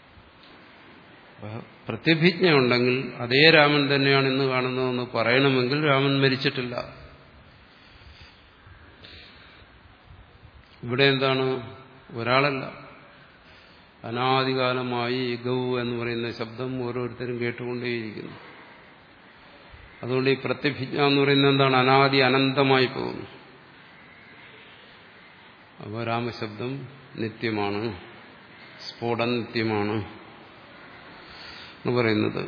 പ്രത്യഭിജ്ഞ ഉണ്ടെങ്കിൽ അതേ രാമൻ തന്നെയാണ് ഇന്ന് കാണുന്നതെന്ന് പറയണമെങ്കിൽ രാമൻ മരിച്ചിട്ടില്ല ഇവിടെ എന്താണ് ഒരാളല്ല അനാദികാലമായി ഗൗ എന്ന് പറയുന്ന ശബ്ദം ഓരോരുത്തരും കേട്ടുകൊണ്ടേയിരിക്കുന്നു അതുകൊണ്ട് ഈ പ്രത്യഭിജ്ഞ എന്ന് പറയുന്നത് എന്താണ് അനാദി അനന്തമായി പോകുന്നു അപ്പോൾ രാമശബ്ദം നിത്യമാണ് സ്ഫോടം നിത്യമാണ് എന്ന് പറയുന്നത്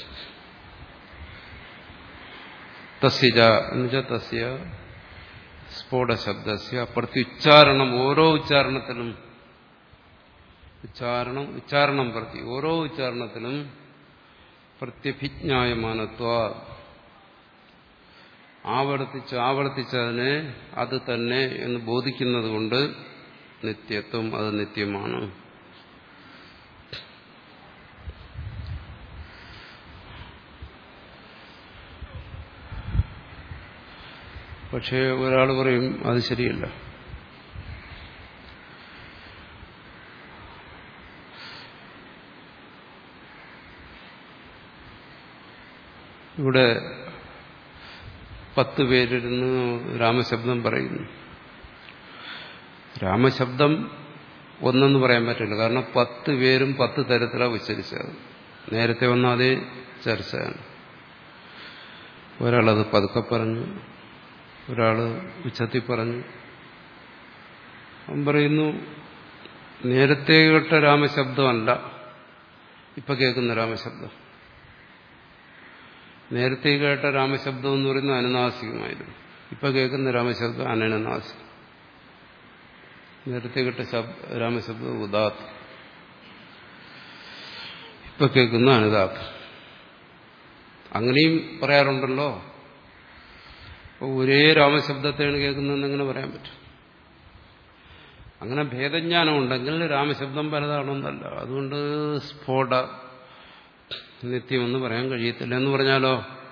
തസ്യജ എന്നുവെച്ചാൽ തസ്യ സ്ഫോടശബ്ദസ്യ പ്രത്യുച്ചാരണം ഓരോ ഉച്ചാരണത്തിലും ഉച്ചാരണം ഉച്ചാരണം പ്രതി ഓരോ ഉച്ചാരണത്തിലും പ്രത്യഭിജ്ഞായമാനത്വ ആവർത്തിച്ച് ആവർത്തിച്ചതിനെ അത് തന്നെ എന്ന് ബോധിക്കുന്നത് കൊണ്ട് നിത്യത്വം അത് നിത്യമാണ് പക്ഷേ ഒരാൾ പറയും അത് ശരിയല്ല ഇവിടെ പത്ത് പേരിരുന്ന് രാമശബ്ദം പറയുന്നു രാമശബ്ദം ഒന്നെന്ന് പറയാൻ പറ്റില്ല കാരണം പത്ത് പേരും പത്ത് തരത്തിലാണ് ഉച്ചരിച്ചത് നേരത്തെ വന്ന അതേ ചർച്ചയാണ് ഒരാളത് പതുക്കെ പറഞ്ഞു ഒരാൾ ഉച്ചത്തിൽ പറഞ്ഞു അവൻ പറയുന്നു നേരത്തെ കേട്ട രാമശബ്ദമല്ല ഇപ്പൊ കേൾക്കുന്ന രാമശബ്ദം നേരത്തെ കേട്ട രാമശബ്ദം എന്ന് പറയുന്നത് അനുനാസികമായിരുന്നു ഇപ്പൊ കേൾക്കുന്ന രാമശബ്ദം അനനുനാസികം നേരത്തെ കേട്ട രാമശബ്ദം ഉദാത്ത് ഇപ്പൊ കേൾക്കുന്ന അനുദാത്ത് അങ്ങനെയും പറയാറുണ്ടല്ലോ ഒരേ രാമശബ്ദത്തെയാണ് കേൾക്കുന്നതെന്ന് എങ്ങനെ പറയാൻ പറ്റും അങ്ങനെ ഭേദജ്ഞാനം ഉണ്ടെങ്കിൽ രാമശബ്ദം പലതാണെന്നല്ല അതുകൊണ്ട് സ്ഫോട നിത്യമെന്ന് പറയാൻ കഴിയത്തില്ല എന്ന് പറഞ്ഞാലോ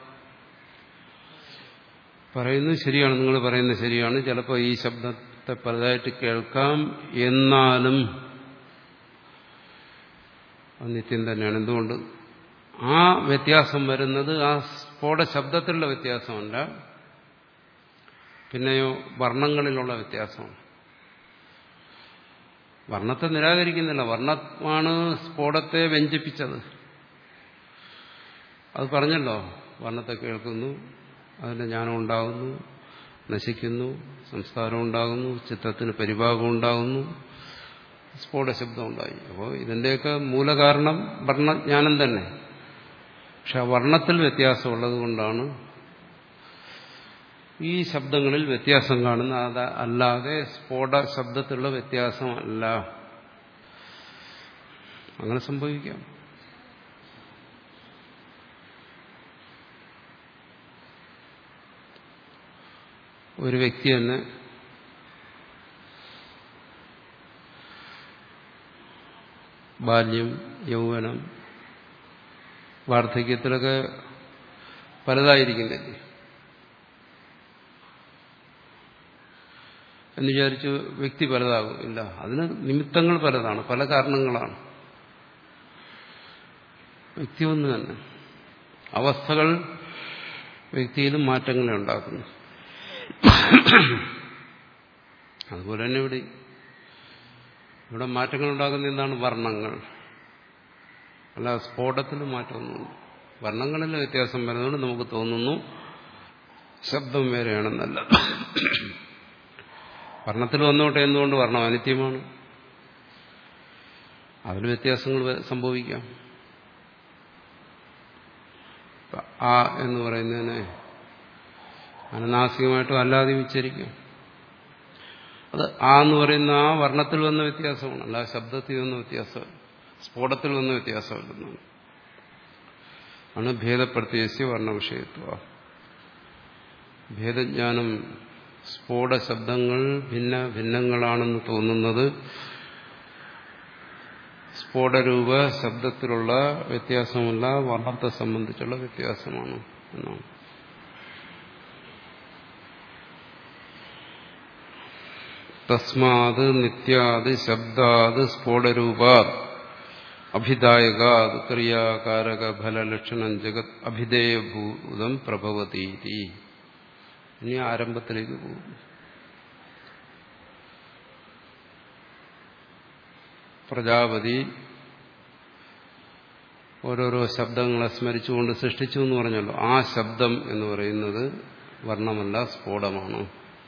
പറയുന്നത് ശരിയാണ് നിങ്ങൾ പറയുന്നത് ശരിയാണ് ചിലപ്പോൾ ഈ ശബ്ദത്തെ പലതായിട്ട് കേൾക്കാം എന്നാലും അത് നിത്യം തന്നെയാണ് എന്തുകൊണ്ട് ആ വ്യത്യാസം വരുന്നത് ആ സ്ഫോട ശബ്ദത്തിലുള്ള വ്യത്യാസമല്ല പിന്നെയോ വർണ്ണങ്ങളിലുള്ള വ്യത്യാസമാണ് വർണ്ണത്തെ നിരാകരിക്കുന്നില്ല വർണ്ണമാണ് സ്ഫോടത്തെ വ്യഞ്ചിപ്പിച്ചത് അത് പറഞ്ഞല്ലോ വർണ്ണത്തെ കേൾക്കുന്നു അതിന്റെ ജ്ഞാനം ഉണ്ടാകുന്നു നശിക്കുന്നു സംസ്കാരം ഉണ്ടാകുന്നു ചിത്രത്തിന് പരിഭാഗം ഉണ്ടാകുന്നു സ്ഫോടശബ്ദം ഉണ്ടായി അപ്പോൾ ഇതിന്റെയൊക്കെ മൂലകാരണം വർണ്ണജ്ഞാനം തന്നെ പക്ഷെ ആ വർണ്ണത്തിൽ വ്യത്യാസമുള്ളത് കൊണ്ടാണ് ഈ ശബ്ദങ്ങളിൽ വ്യത്യാസം കാണുന്ന അത് അല്ലാതെ സ്ഫോട ശബ്ദത്തിലുള്ള വ്യത്യാസമല്ല അങ്ങനെ സംഭവിക്കാം ഒരു വ്യക്തി തന്നെ ബാല്യം യൗവനം വാർദ്ധക്യത്തിലൊക്കെ പലതായിരിക്കുന്നില്ലേ എന്ന് വിചാരിച്ച് വ്യക്തി പലതാകും ഇല്ല അതിന് നിമിത്തങ്ങൾ പലതാണ് പല കാരണങ്ങളാണ് വ്യക്തി ഒന്ന് തന്നെ അവസ്ഥകൾ വ്യക്തിയിലും മാറ്റങ്ങളെ ഉണ്ടാക്കുന്നു അതുപോലെ തന്നെ ഇവിടെ ഇവിടെ മാറ്റങ്ങൾ ഉണ്ടാക്കുന്ന എന്താണ് വർണ്ണങ്ങൾ അല്ല സ്ഫോടത്തിൽ മാറ്റമൊന്നുമില്ല വർണ്ണങ്ങളിൽ വ്യത്യാസം വരുന്നതുകൊണ്ട് നമുക്ക് തോന്നുന്നു ശബ്ദം വേറെയാണെന്നല്ല വർണ്ണത്തിൽ വന്നോട്ടെ എന്തുകൊണ്ട് വർണ്ണം അനിത്യമാണ് അതിൽ വ്യത്യാസങ്ങൾ സംഭവിക്കാം ആ എന്ന് പറയുന്നതിനെ അനനാസികമായിട്ടും അല്ലാതെ ഉച്ചരിക്കാം അത് ആ എന്ന് പറയുന്ന ആ വർണ്ണത്തിൽ വന്ന വ്യത്യാസമാണ് അല്ല ശബ്ദത്തിൽ വന്ന വ്യത്യാസം സ്ഫോടത്തിൽ വന്ന വ്യത്യാസമല്ലെന്നാണ് ആണ് ഭേദപ്രത്യേകിച്ച് വർണ്ണവിഷയത്വ ഭേദജ്ഞാനം സ്ഫോട ശബ്ദങ്ങൾ ഭിന്ന ഭിന്നങ്ങളാണെന്ന് തോന്നുന്നത് സ്ഫോടരൂപ ശബ്ദത്തിലുള്ള വ്യത്യാസമല്ല വർണ്ണത്തെ സംബന്ധിച്ചുള്ള വ്യത്യാസമാണ് എന്നാണ് തസ്മാത് നിത്യാത് ശബ്ദാത് സ്ഫോടരൂപാത് അഭിദായകാത് ക്രിയാകാരക ഫലലക്ഷണം ജഗത് അഭിധേയഭൂതം പ്രഭവതീതി ഇനി ആരംഭത്തിലേക്ക് പോകും പ്രജാപതി ഓരോരോ ശബ്ദങ്ങളെ സ്മരിച്ചുകൊണ്ട് സൃഷ്ടിച്ചു എന്ന് പറഞ്ഞല്ലോ ആ ശബ്ദം എന്ന് പറയുന്നത് വർണ്ണമല്ല സ്ഫോടമാണ്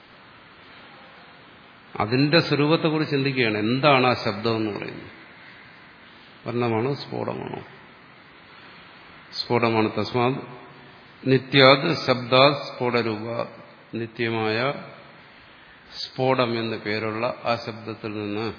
അതിന്റെ സ്വരൂപത്തെക്കുറിച്ച് ചിന്തിക്കുകയാണ് എന്താണ് ആ ശബ്ദം എന്ന് പറയുന്നത് വർണ്ണമാണോ സ്ഫോടമാണോ സ്ഫോടമാണ് തസ്മാത് നിത്യാത് ശബ്ദാത് സ്ഫോടരൂപ നിത്യമായ സ്ഫോടം എന്ന് പേരുള്ള ആ ശബ്ദത്തിൽ നിന്ന്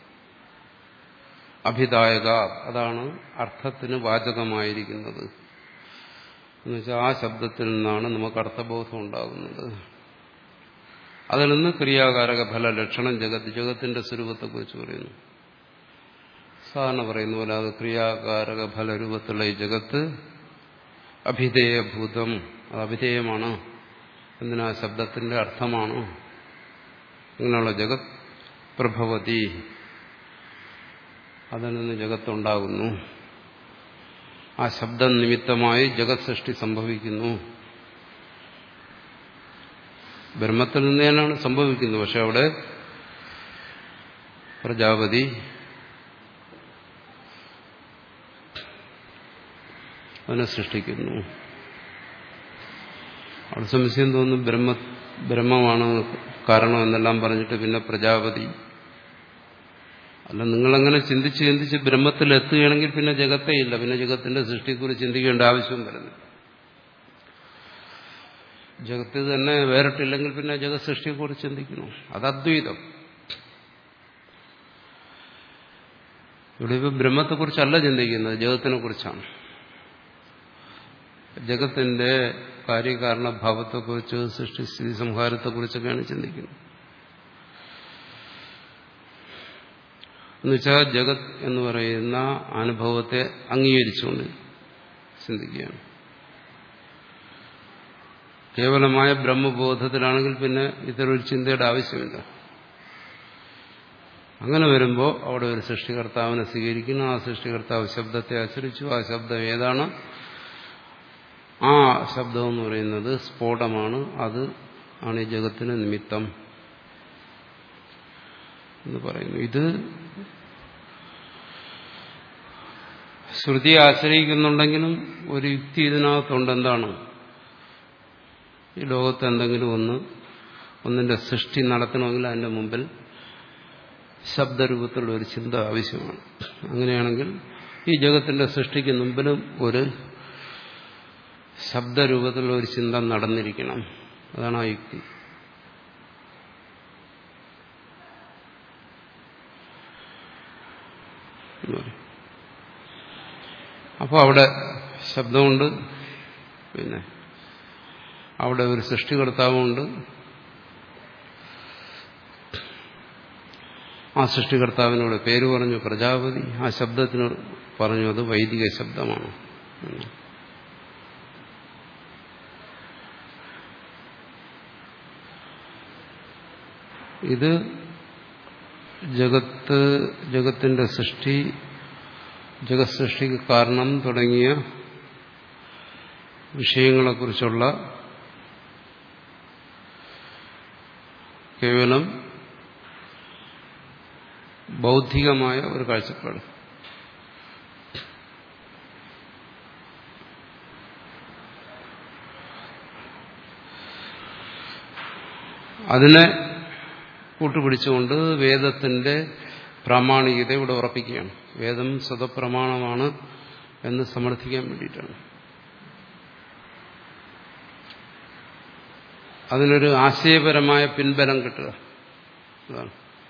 അഭിദായക അതാണ് അർത്ഥത്തിന് വാചകമായിരിക്കുന്നത് എന്നുവെച്ചാൽ ആ ശബ്ദത്തിൽ നിന്നാണ് നമുക്ക് അർത്ഥബോധം ഉണ്ടാകുന്നത് അതിൽ നിന്ന് ക്രിയാകാരക ഫല ലക്ഷണം ജഗത്ത് ജഗത്തിന്റെ സ്വരൂപത്തെക്കുറിച്ച് പറയുന്നു സാധാരണ പറയുന്ന പോലെ അത് ക്രിയാകാരക ഫലരൂപത്തിലുള്ള ഈ ജഗത്ത് അഭിധേയഭൂതം അത് അഭിധേയമാണ് എന്തിനാ ശബ്ദത്തിന്റെ അർത്ഥമാണ് ഇങ്ങനെയുള്ള ജഗത് പ്രഭവതി അതിൽ നിന്ന് ജഗത്തുണ്ടാകുന്നു ആ ശബ്ദം നിമിത്തമായി ജഗത് സൃഷ്ടി സംഭവിക്കുന്നു ബ്രഹ്മത്തിൽ നിന്ന് തന്നെയാണ് സംഭവിക്കുന്നത് പക്ഷെ അവിടെ പ്രജാപതി അവനെ സൃഷ്ടിക്കുന്നു അവിടെ സംശയം തോന്നുന്നു ബ്രഹ്മ ബ്രഹ്മമാണ് കാരണം എന്നെല്ലാം പറഞ്ഞിട്ട് പിന്നെ പ്രജാപതി അല്ല നിങ്ങളങ്ങനെ ചിന്തിച്ച് ചിന്തിച്ച് ബ്രഹ്മത്തിൽ എത്തുകയാണെങ്കിൽ പിന്നെ ജഗത്തേ ഇല്ല പിന്നെ ജഗത്തിന്റെ സൃഷ്ടിയെക്കുറിച്ച് ചിന്തിക്കേണ്ട ആവശ്യവും വരുന്നില്ല ജഗത്ത് തന്നെ വേറിട്ടില്ലെങ്കിൽ പിന്നെ ജഗത് സൃഷ്ടിയെക്കുറിച്ച് ചിന്തിക്കണം അത് അദ്വൈതം ഇവിടെ ഇപ്പം ബ്രഹ്മത്തെക്കുറിച്ചല്ല ചിന്തിക്കുന്നത് ജഗത്തിനെ കുറിച്ചാണ് ജഗത്തിന്റെ കാര്യകാരണ ഭാവത്തെക്കുറിച്ച് സൃഷ്ടിസ്ഥിതി സംഹാരത്തെക്കുറിച്ചൊക്കെയാണ് ചിന്തിക്കുന്നത് എന്നുവെച്ചാൽ ജഗത് എന്ന് പറയുന്ന അനുഭവത്തെ അംഗീകരിച്ചുകൊണ്ട് ചിന്തിക്കുകയാണ് കേവലമായ ബ്രഹ്മബോധത്തിലാണെങ്കിൽ പിന്നെ ഇത്തരൊരു ചിന്തയുടെ ആവശ്യമില്ല അങ്ങനെ വരുമ്പോൾ അവിടെ ഒരു സൃഷ്ടികർത്താവിനെ സ്വീകരിക്കുന്നു ആ സൃഷ്ടികർത്താവ് ശബ്ദത്തെ ആശ്രയിച്ചു ആ ശബ്ദം ഏതാണ് ആ ശബ്ദം എന്ന് പറയുന്നത് സ്ഫോടമാണ് അത് ആണ് ഈ ജഗത്തിന് നിമിത്തം എന്ന് പറയുന്നു ഇത് ശ്രുതിയെ ആശ്രയിക്കുന്നുണ്ടെങ്കിലും ഒരു യുക്തി ഇതിനകത്തുണ്ട് എന്താണ് ഈ ലോകത്ത് എന്തെങ്കിലും ഒന്ന് ഒന്നിന്റെ സൃഷ്ടി നടത്തണമെങ്കിൽ അതിന്റെ മുമ്പിൽ ശബ്ദരൂപത്തിലുള്ള ഒരു ചിന്ത ആവശ്യമാണ് അങ്ങനെയാണെങ്കിൽ ഈ ജഗത്തിന്റെ സൃഷ്ടിക്ക് മുമ്പിലും ഒരു ശബ്ദരൂപത്തിലുള്ള ഒരു ചിന്ത നടന്നിരിക്കണം അതാണ് ആ യുക്തി അപ്പോൾ അവിടെ ശബ്ദമുണ്ട് പിന്നെ അവിടെ ഒരു സൃഷ്ടികർത്താവുമുണ്ട് ആ സൃഷ്ടികർത്താവിനോട് പേര് പറഞ്ഞു പ്രജാപതി ആ ശബ്ദത്തിന് പറഞ്ഞു അത് വൈദിക ശബ്ദമാണ് ഇത് ജഗത്ത് ജഗത്തിന്റെ സൃഷ്ടി ജഗത് സൃഷ്ടിക്ക് കാരണം തുടങ്ങിയ വിഷയങ്ങളെക്കുറിച്ചുള്ള കേവലം ബൗദ്ധികമായ ഒരു കാഴ്ചപ്പാട് അതിനെ കൂട്ടുപിടിച്ചുകൊണ്ട് വേദത്തിന്റെ പ്രാമാണികത ഇവിടെ ഉറപ്പിക്കുകയാണ് വേദം സ്വതപ്രമാണമാണ് എന്ന് സമർത്ഥിക്കാൻ വേണ്ടിയിട്ടാണ് അതിനൊരു ആശയപരമായ പിൻബലം കിട്ടുക അതാണ്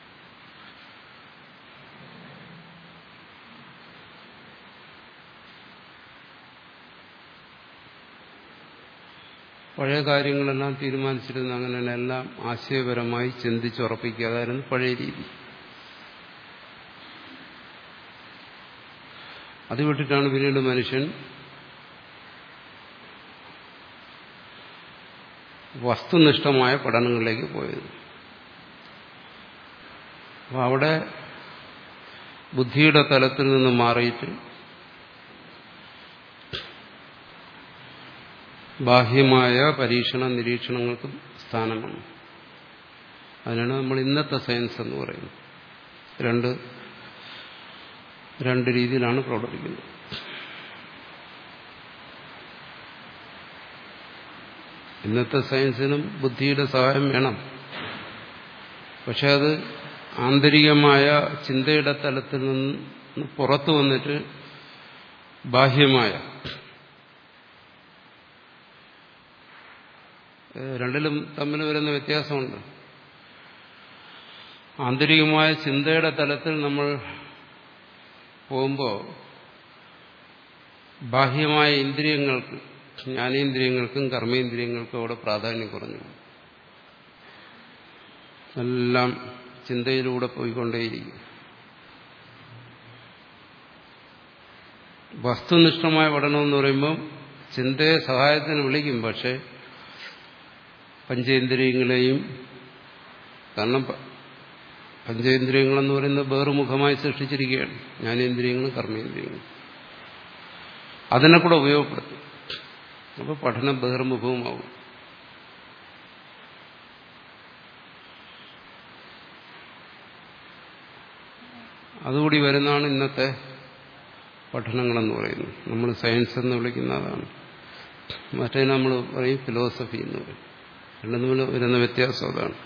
പഴയ കാര്യങ്ങളെല്ലാം തീരുമാനിച്ചിരുന്ന അങ്ങനെ എല്ലാം ആശയപരമായി ചിന്തിച്ചുറപ്പിക്കുക അതായിരുന്നു പഴയ രീതി അത് വിട്ടിട്ടാണ് പിന്നീട് മനുഷ്യൻ വസ്തുനിഷ്ഠമായ പഠനങ്ങളിലേക്ക് പോയത് അപ്പോൾ അവിടെ ബുദ്ധിയുടെ തലത്തിൽ നിന്ന് മാറിയിട്ട് ബാഹ്യമായ പരീക്ഷണ നിരീക്ഷണങ്ങൾക്കും സ്ഥാനമാണ് അതിനാണ് നമ്മൾ ഇന്നത്തെ സയൻസ് എന്ന് പറയുന്നത് രണ്ട് രണ്ട് രീതിയിലാണ് പ്രവർത്തിക്കുന്നത് ഇന്നത്തെ സയൻസിനും ബുദ്ധിയുടെ സഹായം വേണം പക്ഷെ അത് ആന്തരികമായ ചിന്തയുടെ തലത്തിൽ നിന്ന് പുറത്തു വന്നിട്ട് ബാഹ്യമായ രണ്ടിലും തമ്മിൽ വരുന്ന വ്യത്യാസമുണ്ട് ആന്തരികമായ ചിന്തയുടെ തലത്തിൽ നമ്മൾ പോകുമ്പോൾ ബാഹ്യമായ ഇന്ദ്രിയങ്ങൾക്ക് ജ്ഞാനേന്ദ്രിയങ്ങൾക്കും കർമ്മേന്ദ്രിയങ്ങൾക്കും അവിടെ പ്രാധാന്യം കുറഞ്ഞു എല്ലാം ചിന്തയിലൂടെ പോയിക്കൊണ്ടേയിരിക്കും വസ്തുനിഷ്ഠമായ പഠനം എന്ന് പറയുമ്പം ചിന്തയെ സഹായത്തിന് വിളിക്കും പക്ഷെ പഞ്ചേന്ദ്രിയങ്ങളെയും കാരണം പഞ്ചേന്ദ്രിയങ്ങളെന്ന് പറയുന്നത് വേറുമുഖമായി സൃഷ്ടിച്ചിരിക്കുകയാണ് ജ്ഞാനേന്ദ്രിയങ്ങളും കർമ്മേന്ദ്രിയങ്ങളും അതിനെ കൂടെ ഉപയോഗപ്പെടുത്തും അപ്പോൾ പഠനം ബഹിർമുഖവുമാവും അതുകൂടി വരുന്നതാണ് ഇന്നത്തെ പഠനങ്ങളെന്ന് പറയുന്നത് നമ്മൾ സയൻസ് എന്ന് വിളിക്കുന്ന അതാണ് മറ്റേ നമ്മൾ പറയും ഫിലോസഫി എന്ന് പറയും രണ്ടും തമ്മിൽ വരുന്ന വ്യത്യാസം അതാണ്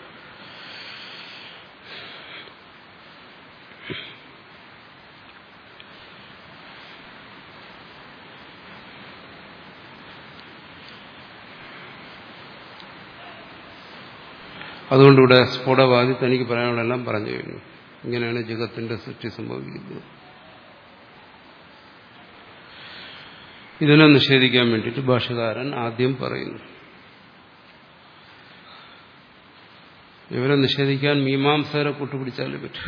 അതുകൊണ്ട് ഇവിടെ സ്ഫോടവാദി തനിക്ക് പറയാനുള്ളതെല്ലാം പറഞ്ഞു കഴിഞ്ഞു ഇങ്ങനെയാണ് ജഗത്തിന്റെ സൃഷ്ടി സംഭവിക്കുന്നത് ഇതിനെ നിഷേധിക്കാൻ വേണ്ടിയിട്ട് ഭാഷകാരൻ ആദ്യം പറയുന്നു ഇവരെ നിഷേധിക്കാൻ മീമാംസകരെ കൂട്ടുപിടിച്ചാലേ പറ്റൂ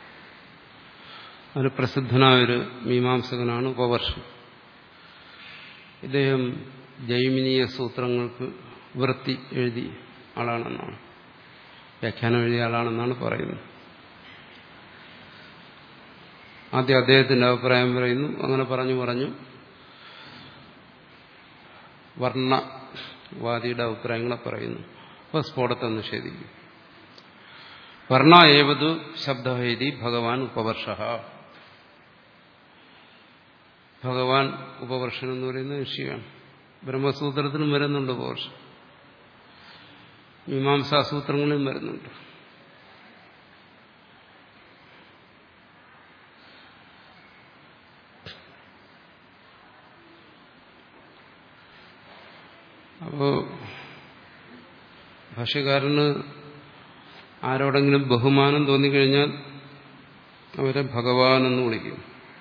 അതിന് പ്രസിദ്ധനായൊരു മീമാംസകനാണ് ഉപവർഷം ഇദ്ദേഹം ജൈമിനീയ സൂത്രങ്ങൾക്ക് വൃത്തി എഴുതി ആളാണെന്നാണ് വ്യാഖ്യാനം എഴുതിയ ആളാണെന്നാണ് പറയുന്നത് ആദ്യം അദ്ദേഹത്തിന്റെ അഭിപ്രായം പറയുന്നു അങ്ങനെ പറഞ്ഞു പറഞ്ഞു വർണ്ണവാദിയുടെ അഭിപ്രായങ്ങളെ പറയുന്നു അപ്പോൾ സ്ഫോടത്തെ നിഷേധിക്കും വർണ്ണ ഏവതു ശബ്ദഹേതി ഭഗവാൻ ഉപവർഷ ഭഗവാൻ ഉപവർഷൻ എന്ന് പറയുന്ന ഋഷിയാണ് ബ്രഹ്മസൂത്രത്തിനും വരുന്നുണ്ട് ഉപവർഷം മീമാംസാസൂത്രങ്ങളിലും വരുന്നുണ്ട് അപ്പോ ഭാഷ്യക്കാരന് ആരോടെങ്കിലും ബഹുമാനം തോന്നിക്കഴിഞ്ഞാൽ അവരെ ഭഗവാൻ എന്ന് വിളിക്കും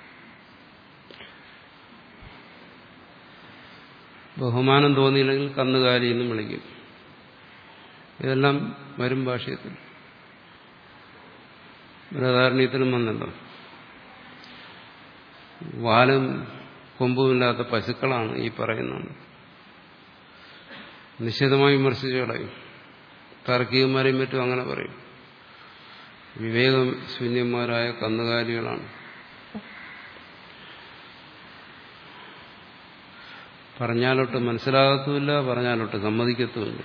ബഹുമാനം തോന്നിയില്ലെങ്കിൽ കന്നുകാലി എന്നും വിളിക്കും ഇതെല്ലാം വരും ഭാഷയത്തിൽ ബൃഹദാരണ്യത്തിലും വന്നല്ലോ വാലും കൊമ്പുമില്ലാത്ത പശുക്കളാണ് ഈ പറയുന്നത് നിശ്ചിതമായി വിമർശിച്ചു കളയും താർക്കികന്മാരെയും മറ്റും അങ്ങനെ പറയും വിവേകം ശൂന്യന്മാരായ കന്നുകാലികളാണ് പറഞ്ഞാലൊട്ട് മനസ്സിലാകത്തുമില്ല പറഞ്ഞാലൊട്ട് സമ്മതിക്കത്തുമില്ല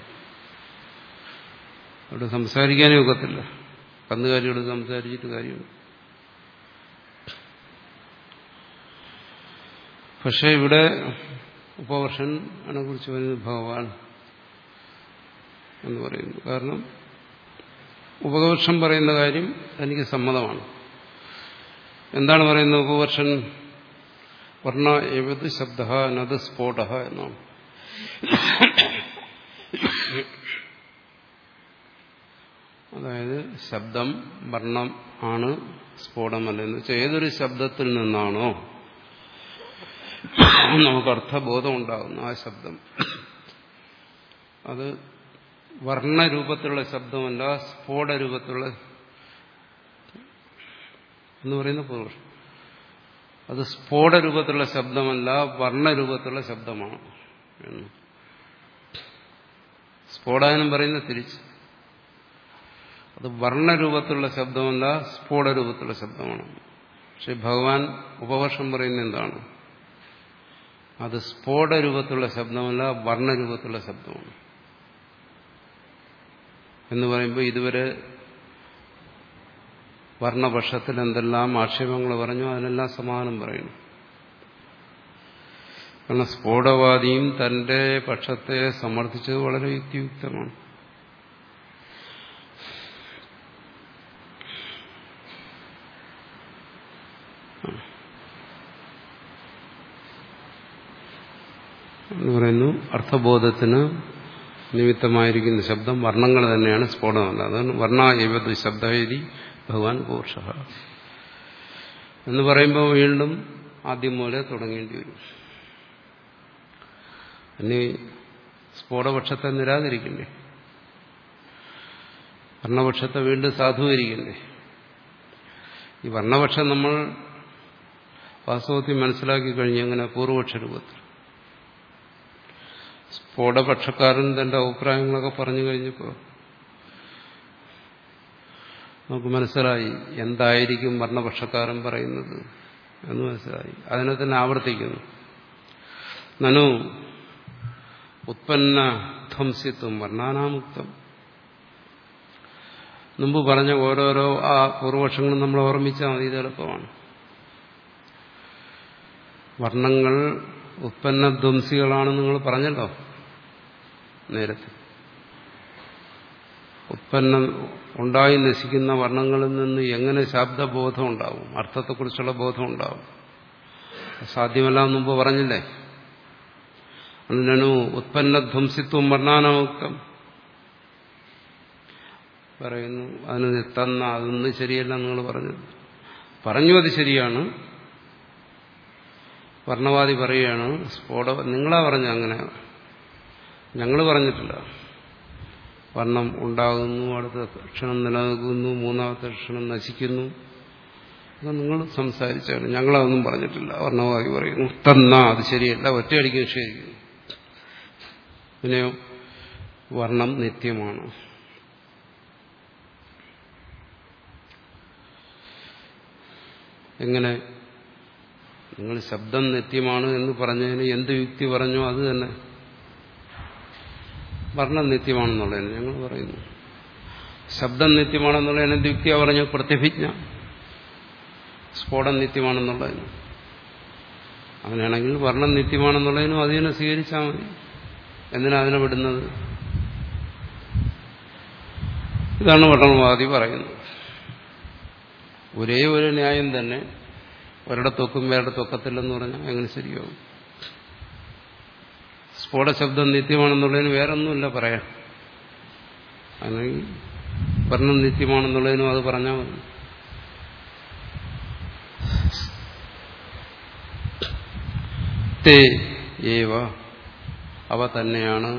അവിടെ സംസാരിക്കാനേ ഒക്കത്തില്ല കന്നുകാലിയോട് സംസാരിച്ചിട്ട് കാര്യമുണ്ട് പക്ഷെ ഇവിടെ ഉപവർഷനെ കുറിച്ച് വരുന്നത് ഭഗവാൻ എന്ന് പറയുന്നു കാരണം ഉപപക്ഷം പറയുന്ന കാര്യം എനിക്ക് സമ്മതമാണ് എന്താണ് പറയുന്നത് ഉപപക്ഷൻ വർണ്ണ ഏവത് ശബ്ദ നത് സ്ഫോട എന്നാണ് അതായത് ശബ്ദം വർണ്ണം ആണ് സ്ഫോടമല്ല എന്ന് വെച്ചാൽ ഏതൊരു ശബ്ദത്തിൽ നിന്നാണോ നമുക്ക് അർത്ഥബോധം ഉണ്ടാകുന്നു ആ ശബ്ദം അത് വർണ്ണരൂപത്തിലുള്ള ശബ്ദമല്ല സ്ഫോട രൂപത്തിലുള്ള എന്ന് പറയുന്ന പുരുഷൻ അത് സ്ഫോട രൂപത്തിലുള്ള ശബ്ദമല്ല വർണ്ണരൂപത്തിലുള്ള ശബ്ദമാണ് എന്ന് സ്ഫോടനം പറയുന്ന തിരിച്ച് അത് വർണ്ണരൂപത്തിലുള്ള ശബ്ദമല്ല സ്ഫോട രൂപത്തിലുള്ള ശബ്ദമാണ് പക്ഷെ ഭഗവാൻ ഉപവർഷം പറയുന്ന എന്താണ് അത് സ്ഫോട രൂപത്തിലുള്ള ശബ്ദമല്ല വർണ്ണരൂപത്തിലുള്ള ശബ്ദമാണ് എന്ന് പറയുമ്പോൾ ഇതുവരെ വർണ്ണപക്ഷത്തിൽ എന്തെല്ലാം ആക്ഷേപങ്ങൾ പറഞ്ഞു അതിനെല്ലാം സമാധാനം പറയുന്നു കാരണം സ്ഫോടവാദിയും തന്റെ പക്ഷത്തെ സമർത്ഥിച്ചത് വളരെ യുക്തിയുക്തമാണ് എന്ന് പറയുന്നു അർത്ഥബോധത്തിന് നിമിത്തമായിരിക്കുന്ന ശബ്ദം വർണ്ണങ്ങൾ തന്നെയാണ് സ്ഫോടനമല്ല അതാണ് വർണ്ണ ഏവത് ശബ്ദവേദി ഭഗവാൻ കോർഷ എന്ന് പറയുമ്പോൾ വീണ്ടും ആദ്യം പോലെ തുടങ്ങേണ്ടി വരും ഇനി സ്ഫോടപക്ഷത്തെ നിരാകരിക്കണ്ടേ വർണ്ണപക്ഷത്തെ വീണ്ടും സാധൂകരിക്കണ്ടേ ഈ വർണ്ണപക്ഷം നമ്മൾ വാസ്തവത്തിൽ മനസ്സിലാക്കി കഴിഞ്ഞ് അങ്ങനെ പൂർവപക്ഷ രൂപത്തിൽ സ്ഫോടപക്ഷക്കാരൻ തന്റെ അഭിപ്രായങ്ങളൊക്കെ പറഞ്ഞു കഴിഞ്ഞപ്പോൾ നമുക്ക് മനസ്സിലായി എന്തായിരിക്കും വർണ്ണപക്ഷക്കാരൻ പറയുന്നത് എന്ന് മനസ്സിലായി അതിനെ തന്നെ ആവർത്തിക്കുന്നു നനു ഉത്പന്ന ധ്വംസിത്വം വർണ്ണാനാമുക്തം മുമ്പ് പറഞ്ഞ ഓരോരോ ആ പൂർവപക്ഷങ്ങളും നമ്മൾ ഓർമ്മിച്ചാൽ മതി ഇത് എളുപ്പമാണ് വർണ്ണങ്ങൾ ഉത്പന്നധ്വംസികളാണെന്ന് നിങ്ങൾ പറഞ്ഞല്ലോ നേരത്തെ ഉത്പന്നം ഉണ്ടായി നശിക്കുന്ന വർണ്ണങ്ങളിൽ നിന്ന് എങ്ങനെ ശബ്ദബോധം ഉണ്ടാവും അർത്ഥത്തെക്കുറിച്ചുള്ള ബോധം ഉണ്ടാവും സാധ്യമല്ല മുമ്പ് പറഞ്ഞില്ലേ അതിനു ഉത്പന്നധ്വംസിത്വം വർണ്ണാനമുക്തം പറയുന്നു അതിന് തന്ന അതൊന്നും ശരിയല്ല നിങ്ങൾ പറഞ്ഞത് പറഞ്ഞു അത് ശരിയാണ് വർണ്ണവാദി പറയുകയാണ് സ്ഫോട നിങ്ങളാ പറഞ്ഞ അങ്ങനെ ഞങ്ങൾ പറഞ്ഞിട്ടില്ല വർണ്ണം ഉണ്ടാകുന്നു അടുത്ത ക്ഷണം നിലനിൽക്കുന്നു മൂന്നാമത്തെ ക്ഷണം നശിക്കുന്നു അത് നിങ്ങൾ സംസാരിച്ചാണ് ഞങ്ങളതൊന്നും പറഞ്ഞിട്ടില്ല വർണ്ണവാദി പറയുന്നു തന്ന അത് ശരിയല്ല ഒറ്റയടിക്ക് നിഷേധിക്കുന്നു പിന്നെയോ വർണ്ണം നിത്യമാണ് എങ്ങനെ നിങ്ങൾ ശബ്ദം നിത്യമാണ് എന്ന് പറഞ്ഞതിന് എന്ത് യുക്തി പറഞ്ഞോ അത് തന്നെ വർണ്ണം നിത്യമാണെന്നുള്ളതിന് ഞങ്ങൾ പറയുന്നു ശബ്ദം നിത്യമാണെന്നുള്ളതിന് എന്ത് യുക്തിയാ പറഞ്ഞു പ്രതിഭിജ്ഞ സ്ഫോടം നിത്യമാണെന്നുള്ളതിന് അങ്ങനെയാണെങ്കിൽ വർണ്ണം നിത്യമാണെന്നുള്ളതിനും അതിനെ സ്വീകരിച്ചാൽ മതി എന്തിനാ അതിനെ വിടുന്നത് ഇതാണ് വർണ്ണവാദി പറയുന്നത് ഒരേ ഒരു ന്യായം തന്നെ ഒരിടത്തൊക്കും വേറിടത്തൊക്കത്തില്ലെന്ന് പറഞ്ഞാൽ എങ്ങനെ ശരിയാവും സ്ഫോടശബ്ദം നിത്യമാണെന്നുള്ളതിന് വേറൊന്നുമില്ല പറയാൻ അല്ലെങ്കിൽ വർണ്ണം നിത്യമാണെന്നുള്ളതിനും അത് പറഞ്ഞാൽ മതി തേ ഏവ അവ തന്നെയാണ്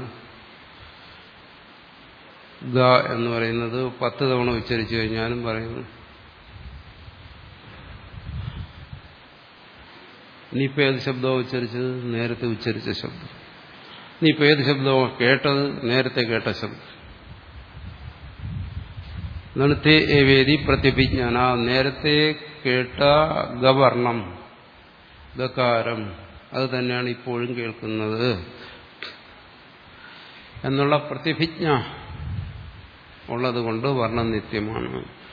ഗ എന്ന് പറയുന്നത് പത്ത് തവണ ഉച്ചരിച്ചു കഴിഞ്ഞാലും പറയുന്നു നീയിപ്പോൾ ഏത് ശബ്ദമോ ഉച്ചരിച്ചത് നേരത്തെ ഉച്ചരിച്ച ശബ്ദം നീയിപ്പോൾ ഏത് ശബ്ദമോ കേട്ടത് നേരത്തെ കേട്ട ശബ്ദം എന്നാണ് തേ ഏവേദി പ്രത്യഭിജ്ഞാന നേരത്തെ കേട്ട ഗവർണം ഗകാരം അത് തന്നെയാണ് ഇപ്പോഴും കേൾക്കുന്നത് എന്നുള്ള പ്രതിഭിജ്ഞ ഉള്ളതുകൊണ്ട് വർണ്ണം നിത്യമാണ്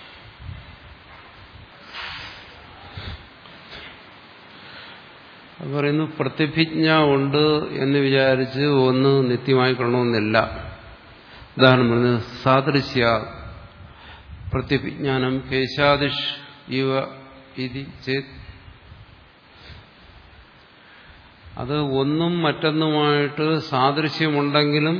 പറയുന്നു പ്രതിഭിജ്ഞ ഉണ്ട് എന്ന് വിചാരിച്ച് ഒന്ന് നിത്യമായി കൊള്ളണമെന്നില്ല ഉദാഹരണം പറഞ്ഞു സാദൃശ്യ പ്രത്യഭിജ്ഞാനം കേശാദിഷ് ഇവ ഇതി ചേത് അത് ഒന്നും മറ്റൊന്നുമായിട്ട് സാദൃശ്യമുണ്ടെങ്കിലും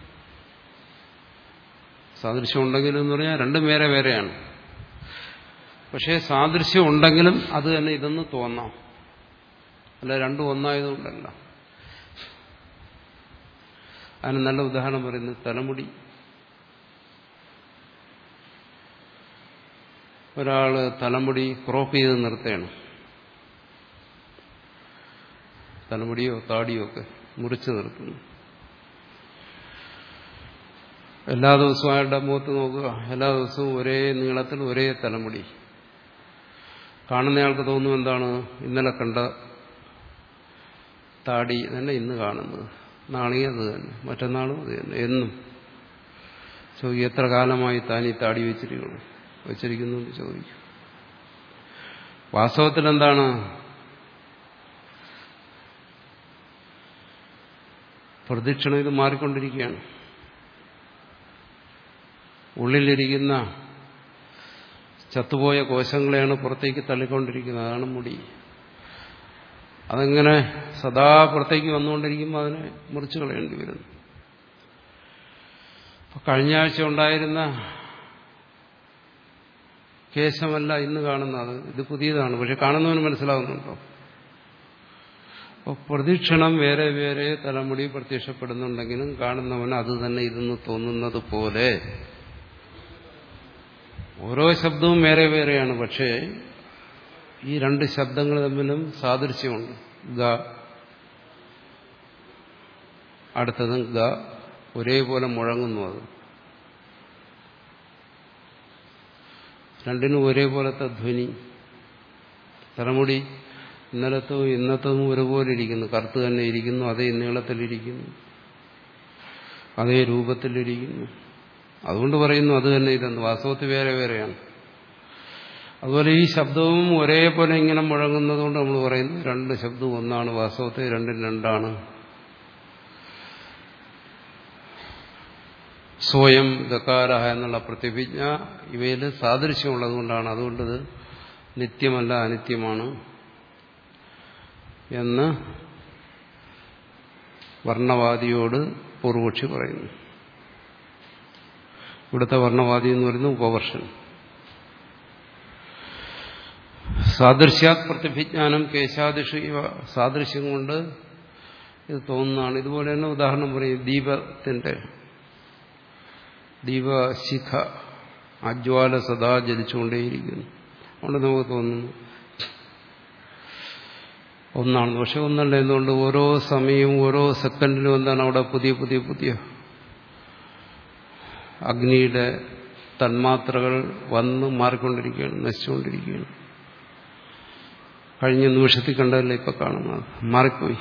സാദൃശ്യമുണ്ടെങ്കിലും എന്ന് പറഞ്ഞാൽ രണ്ടും വേറെ വേറെയാണ് പക്ഷേ സാദൃശ്യം ഉണ്ടെങ്കിലും അത് തന്നെ ഇതെന്ന് തോന്നാം അല്ല രണ്ടും ഒന്നായതുകൊണ്ടല്ല അതിന് നല്ല ഉദാഹരണം പറയുന്നത് തലമുടി ഒരാള് തലമുടി ക്രോപ്പ് ചെയ്ത് നിർത്തുകയാണ് തലമുടിയോ താടിയോ ഒക്കെ മുറിച്ച് നിർത്തുന്നു എല്ലാ ദിവസവും അയാളുടെ മുഖത്ത് നോക്കുക എല്ലാ ദിവസവും ഒരേ നീളത്തിൽ ഒരേ തലമുടി കാണുന്നയാൾക്ക് തോന്നും എന്താണ് ഇന്നലെ കണ്ട താടി തന്നെ ഇന്ന് കാണുന്നത് നാളെയും അത് തന്നെ മറ്റന്നാളും അത് തന്നെ എന്നും ചോദിക്കും എത്ര കാലമായി താൻ ഈ താടി വെച്ചിരിക്കുന്നു വെച്ചിരിക്കുന്നു എന്ന് ചോദിക്കും വാസ്തവത്തിൽ എന്താണ് പ്രദക്ഷിണം ഇത് മാറിക്കൊണ്ടിരിക്കുകയാണ് ഉള്ളിലിരിക്കുന്ന ചത്തുപോയ കോശങ്ങളെയാണ് പുറത്തേക്ക് തള്ളിക്കൊണ്ടിരിക്കുന്നത് അതാണ് മുടി അതങ്ങനെ സദാ പുറത്തേക്ക് വന്നുകൊണ്ടിരിക്കുമ്പോൾ അതിനെ മുറിച്ചു കളയേണ്ടി വരുന്നു കഴിഞ്ഞ ആഴ്ച ഉണ്ടായിരുന്ന കേശമല്ല ഇന്ന് കാണുന്നത് ഇത് പുതിയതാണ് പക്ഷെ കാണുന്നവന് മനസ്സിലാകുന്നുണ്ടോ അപ്പോൾ പ്രതീക്ഷണം വേറെ വേറെ തലമുടി പ്രത്യക്ഷപ്പെടുന്നുണ്ടെങ്കിലും കാണുന്നവന് അത് തന്നെ ഇതെന്ന് തോന്നുന്നത് പോലെ ഓരോ ശബ്ദവും വേറെ വേറെയാണ് പക്ഷേ ഈ രണ്ട് ശബ്ദങ്ങൾ തമ്മിലും സാദൃശ്യമുണ്ട് ഗ അടുത്തതും ഗ ഒരേപോലെ മുഴങ്ങുന്നു അത് രണ്ടിനും ഒരേപോലത്തെ ധ്വനി തലമുടി ഇന്നലത്തവും ഇന്നത്തതും ഒരുപോലെ ഇരിക്കുന്നു കറുത്ത് തന്നെ ഇരിക്കുന്നു അതേ നീളത്തിലിരിക്കുന്നു അതേ രൂപത്തിലിരിക്കുന്നു അതുകൊണ്ട് പറയുന്നു അത് തന്നെ ഇതെന്ന് വാസ്തവത്തിൽ വേറെ വേറെയാണ് അതുപോലെ ഈ ശബ്ദവും ഒരേപോലെ ഇങ്ങനെ മുഴങ്ങുന്നത് കൊണ്ട് നമ്മൾ പറയുന്നു രണ്ട് ശബ്ദവും ഒന്നാണ് വാസ്തവത്തിൽ രണ്ടും രണ്ടാണ് സ്വയം ദക്കാര എന്നുള്ള പ്രതിഭിജ്ഞ ഇവയിൽ സാദൃശ്യമുള്ളത് കൊണ്ടാണ് അതുകൊണ്ടത് നിത്യമല്ല അനിത്യമാണ് എന്ന് വർണ്ണവാദിയോട് പൂർവക്ഷി പറയുന്നു ഇവിടുത്തെ വർണ്ണവാദി എന്ന് പറയുന്നത് ഉപവർഷൻ സാദൃശ്യാത് പ്രതിഭിജ്ഞാനം കേശാദിഷു ഇവ സാദൃശ്യം കൊണ്ട് ഇത് തോന്നുന്നതാണ് ഇതുപോലെ തന്നെ ഉദാഹരണം പറയും ദീപത്തിന്റെ ദീപശിഖ അജ്വാല സദാ ജലിച്ചുകൊണ്ടേയിരിക്കുന്നു അതുകൊണ്ട് നമുക്ക് തോന്നുന്നു ഒന്നാണ് പക്ഷെ ഒന്നല്ല എന്തുകൊണ്ട് ഓരോ സമയവും ഓരോ സെക്കൻഡിലും എന്താണ് അവിടെ പുതിയ പുതിയ പുതിയ അഗ്നിയുടെ തന്മാത്രകൾ വന്ന് മാറിക്കൊണ്ടിരിക്കുകയാണ് നശിച്ചുകൊണ്ടിരിക്കുകയാണ് കഴിഞ്ഞ നിമിഷത്തിൽ കണ്ടതല്ല ഇപ്പൊ കാണുന്നത് മാറിപ്പോയി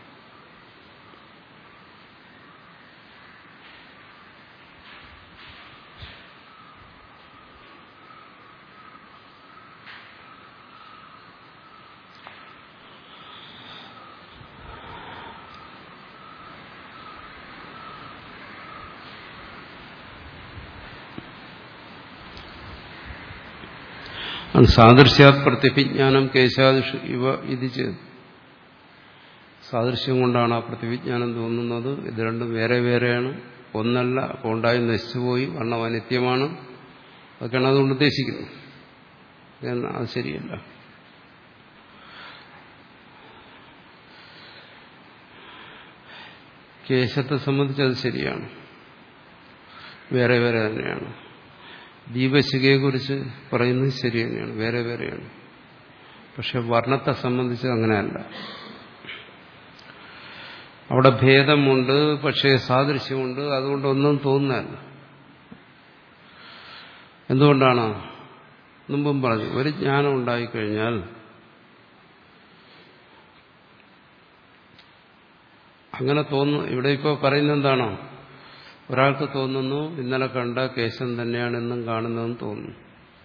സാദൃശ്യാത് പ്രതിഭിജ്ഞാനം കേശാദിഷു ഇവ ഇത് ചെയ്തു സാദൃശ്യം കൊണ്ടാണ് ആ പ്രതിവിജ്ഞാനം തോന്നുന്നത് ഇത് രണ്ടും വേറെ വേറെയാണ് ഒന്നല്ല അപ്പോൾ ഉണ്ടായി നശിച്ചുപോയി വർണ്ണം അനിത്യമാണ് അതൊക്കെയാണ് അതുകൊണ്ട് ഉദ്ദേശിക്കുന്നത് അത് ശരിയല്ല കേശത്തെ സംബന്ധിച്ച് അത് ശരിയാണ് വേറെ വേറെ തന്നെയാണ് ദീപശിഖയെക്കുറിച്ച് പറയുന്നത് ശരി തന്നെയാണ് വേറെ വേറെയാണ് പക്ഷെ വർണ്ണത്തെ സംബന്ധിച്ച് അങ്ങനെയല്ല അവിടെ ഭേദമുണ്ട് പക്ഷേ സാദൃശ്യമുണ്ട് അതുകൊണ്ട് ഒന്നും തോന്നുന്നതല്ല എന്തുകൊണ്ടാണ് മുമ്പും പറഞ്ഞു ഒരു ജ്ഞാനം ഉണ്ടായിക്കഴിഞ്ഞാൽ അങ്ങനെ തോന്നുന്നു ഇവിടെ ഇപ്പോൾ പറയുന്നത് എന്താണോ ഒരാൾക്ക് തോന്നുന്നു ഇന്നലെ കണ്ട കേശം തന്നെയാണെന്നും കാണുന്നതെന്ന് തോന്നുന്നു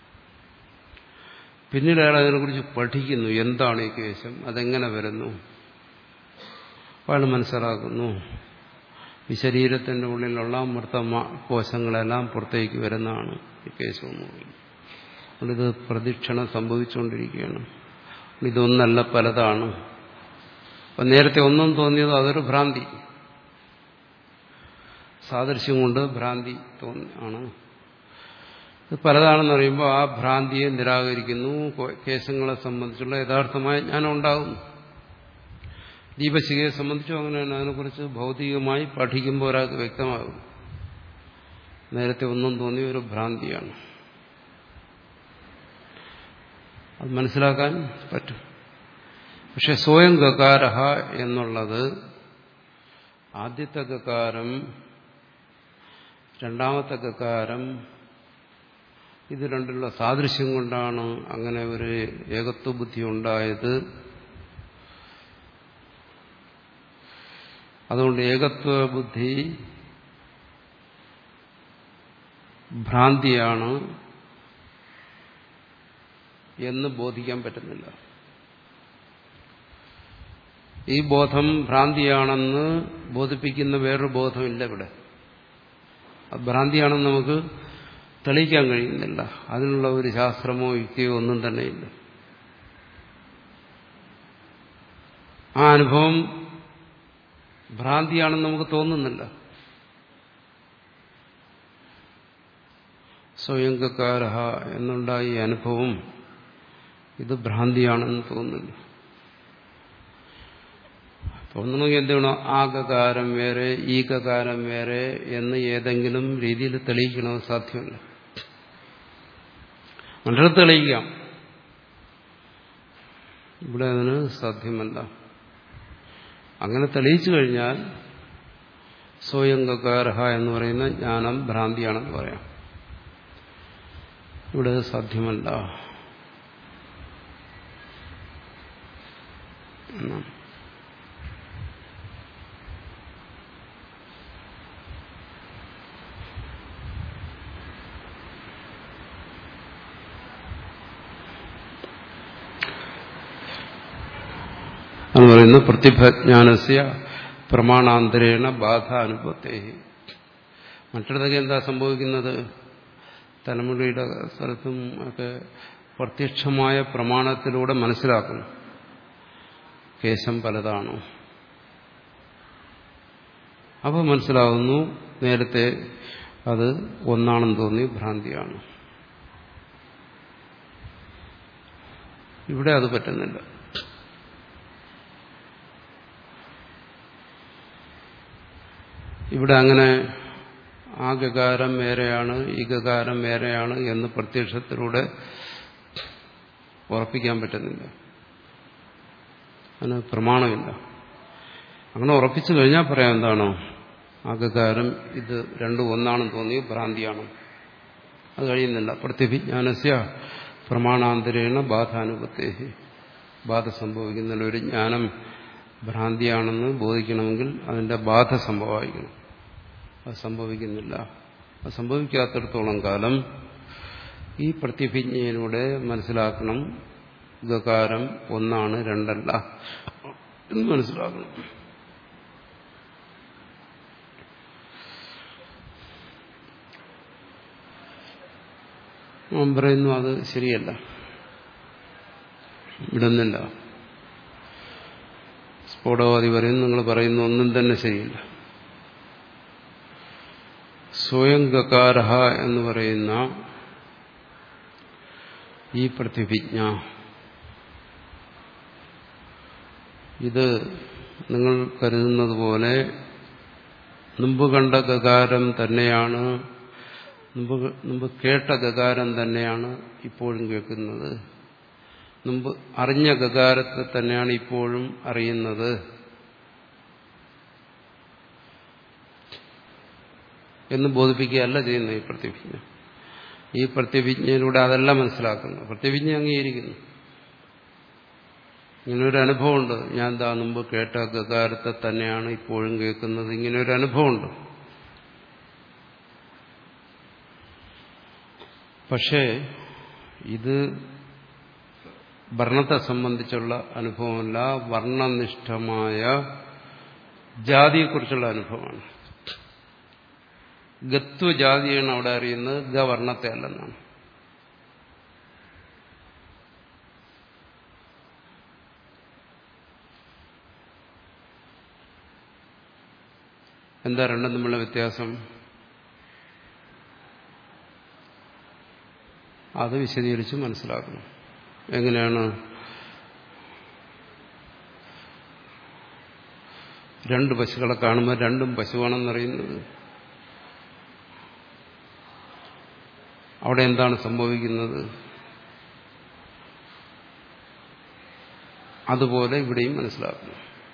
പിന്നീട് അയാൾ അതിനെക്കുറിച്ച് പഠിക്കുന്നു എന്താണ് ഈ കേശം അതെങ്ങനെ വരുന്നു അയാൾ മനസ്സിലാക്കുന്നു ഈ ശരീരത്തിന്റെ ഉള്ളിലുള്ള മൃത കോശങ്ങളെല്ലാം പുറത്തേക്ക് വരുന്നതാണ് ഈ കേശം എന്ന് പറയുന്നത് അതുകൊണ്ട് ഇത് പ്രദക്ഷിണം സംഭവിച്ചുകൊണ്ടിരിക്കുകയാണ് ഇതൊന്നല്ല പലതാണ് അപ്പം നേരത്തെ ഒന്നും തോന്നിയത് അതൊരു ഭ്രാന്തി സാദൃശ്യം കൊണ്ട് ഭ്രാന്തി തോന്നി ആണ് ഇത് പലതാണെന്ന് പറയുമ്പോൾ ആ ഭ്രാന്തിയെ നിരാകരിക്കുന്നു കേശങ്ങളെ സംബന്ധിച്ചുള്ള യഥാർത്ഥമായ ജ്ഞാനം ഉണ്ടാകുന്നു ദീപശികയെ സംബന്ധിച്ചും അങ്ങനെയാണ് അതിനെക്കുറിച്ച് ഭൗതികമായി പഠിക്കുമ്പോൾ ഒരാൾക്ക് വ്യക്തമാകും നേരത്തെ ഒന്നും തോന്നിയ ഒരു ഭ്രാന്തിയാണ് അത് മനസ്സിലാക്കാൻ പറ്റും പക്ഷെ സ്വയം ഗകാര എന്നുള്ളത് ആദ്യത്തെ ഗകാരം രണ്ടാമത്തെ ഗകാരം ഇത് രണ്ടിലുള്ള സാദൃശ്യം കൊണ്ടാണ് അങ്ങനെ ഒരു ഏകത്വ ബുദ്ധി ഉണ്ടായത് അതുകൊണ്ട് ഏകത്വ ബുദ്ധി ഭ്രാന്തിയാണ് എന്ന് ബോധിക്കാൻ പറ്റുന്നില്ല ഈ ബോധം ഭ്രാന്തിയാണെന്ന് ബോധിപ്പിക്കുന്ന വേറൊരു ബോധമില്ല ഇവിടെ അത് ഭ്രാന്തിയാണെന്ന് നമുക്ക് തെളിയിക്കാൻ കഴിയുന്നില്ല അതിനുള്ള ഒരു ശാസ്ത്രമോ യുക്തിയോ ഒന്നും തന്നെയില്ല ആ അനുഭവം ഭ്രാന്തിയാണെന്ന് നമുക്ക് തോന്നുന്നില്ല സ്വയംകാര എന്നുണ്ടായ ഈ അനുഭവം ഇത് ഭ്രാന്തിയാണെന്ന് തോന്നുന്നില്ല തോന്നണമെങ്കിൽ എന്താണ് ആ ഗകാരം വേറെ ഈ ഗകാരം വേറെ എന്ന് ഏതെങ്കിലും രീതിയിൽ തെളിയിക്കണമെന്ന് സാധ്യമല്ല വളരെ തെളിയിക്കാം ഇവിടെ അതിന് സാധ്യമല്ല അങ്ങനെ തെളിയിച്ചു കഴിഞ്ഞാൽ സ്വയം ഗകാരഹ എന്ന് പറയുന്ന ജ്ഞാനം ഭ്രാന്തിയാണെന്ന് പറയാം ഇവിടെ സാധ്യമല്ല എന്നാണ് എന്ന് പറയുന്ന പ്രതിഭജ്ഞാനസ്യ പ്രമാണാന്തരേണ ബാധ അനുഭവത്തെ മറ്റിടത്തൊക്കെ എന്താ സംഭവിക്കുന്നത് തലമുടിയുടെ സ്ഥലത്തും ഒക്കെ പ്രത്യക്ഷമായ പ്രമാണത്തിലൂടെ മനസ്സിലാക്കുന്നു കേശം പലതാണോ അപ്പോൾ മനസ്സിലാവുന്നു നേരത്തെ അത് ഒന്നാണെന്ന് തോന്നി ഭ്രാന്തിയാണ് ഇവിടെ അത് പറ്റുന്നില്ല ഇവിടെ അങ്ങനെ ആ ഗകാരം വേറെയാണ് ഈ ഗകാരം വേറെയാണ് എന്ന് പ്രത്യക്ഷത്തിലൂടെ ഉറപ്പിക്കാൻ പറ്റുന്നില്ല അതിന് പ്രമാണമില്ല അങ്ങനെ ഉറപ്പിച്ചു കഴിഞ്ഞാൽ പറയാം എന്താണോ ആ ഗകാരം ഇത് രണ്ടും ഒന്നാണെന്ന് തോന്നി ഭ്രാന്തിയാണ് അത് കഴിയുന്നില്ല പ്രത്യഭിജ്ഞാനസ്യ പ്രമാണാന്തരേണ ബാധാനുപത്തേ ബാധ സംഭവിക്കുന്ന ഒരു ജ്ഞാനം ഭ്രാന്തിയാണെന്ന് ബോധിക്കണമെങ്കിൽ അതിന്റെ ബാധ സംഭവിക്കണം അത് സംഭവിക്കുന്നില്ല അത് സംഭവിക്കാത്തിടത്തോളം കാലം ഈ പ്രതിഭിജ്ഞയിലൂടെ മനസ്സിലാക്കണം ഗകാരം ഒന്നാണ് രണ്ടല്ല എന്ന് മനസ്സിലാക്കണം അവൻ പറയുന്നു അത് ശരിയല്ല വിടുന്നില്ല സ്ഫോടവാദി പറയുന്നു നിങ്ങൾ പറയുന്ന ഒന്നും തന്നെ ശരിയില്ല സ്വയം ഗകാര എന്ന് പറയുന്ന ഈ പ്രതിഭിജ്ഞ ഇത് നിങ്ങൾ കരുതുന്നത് പോലെ മുമ്പ് കണ്ട ഗകാരം തന്നെയാണ് മുമ്പ് മുമ്പ് കേട്ട ഗകാരം തന്നെയാണ് ഇപ്പോഴും കേൾക്കുന്നത് മുമ്പ് അറിഞ്ഞ ഗകാരത്തെ തന്നെയാണ് ഇപ്പോഴും അറിയുന്നത് എന്ന് ബോധിപ്പിക്കുകയല്ല ചെയ്യുന്നത് ഈ പ്രതിഭിജ്ഞ ഈ പ്രതിഭിജ്ഞയിലൂടെ അതല്ല മനസ്സിലാക്കുന്നു പ്രതിഭിജ്ഞ അംഗീകരിക്കുന്നു ഇങ്ങനൊരു അനുഭവമുണ്ട് ഞാൻ ദാ മുമ്പ് കേട്ട ഗകാരത്തെ തന്നെയാണ് ഇപ്പോഴും കേൾക്കുന്നത് ഇങ്ങനൊരു അനുഭവമുണ്ട് പക്ഷേ ഇത് വർണ്ണത്തെ സംബന്ധിച്ചുള്ള അനുഭവമല്ല വർണ്ണനിഷ്ഠമായ ജാതിയെക്കുറിച്ചുള്ള അനുഭവമാണ് ഗത്വജാതിയാണ് അവിടെ അറിയുന്നത് ഗവർണത്തെ അല്ലെന്നാണ് എന്താ രണ്ടും തമ്മിലുള്ള വ്യത്യാസം അത് വിശദീകരിച്ച് മനസ്സിലാക്കണം എങ്ങനെയാണ് രണ്ട് പശുക്കളെ കാണുമ്പോൾ രണ്ടും പശുവാണെന്നറിയുന്നത് അവിടെ എന്താണ് സംഭവിക്കുന്നത് അതുപോലെ ഇവിടെയും മനസ്സിലാക്കണം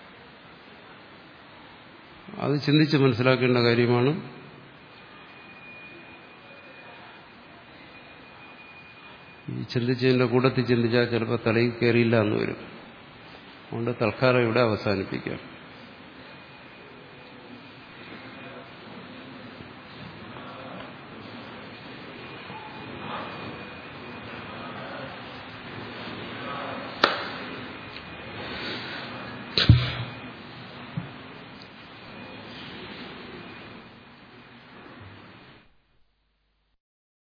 അത് ചിന്തിച്ച് മനസ്സിലാക്കേണ്ട കാര്യമാണ് ഈ ചിന്തിച്ചതിന്റെ കൂട്ടത്തിൽ ചിന്തിച്ചാൽ ചിലപ്പോൾ തലയിൽ കയറിയില്ല എന്ന് വരും അതുകൊണ്ട് തൽക്കാലം ഇവിടെ അവസാനിപ്പിക്കാം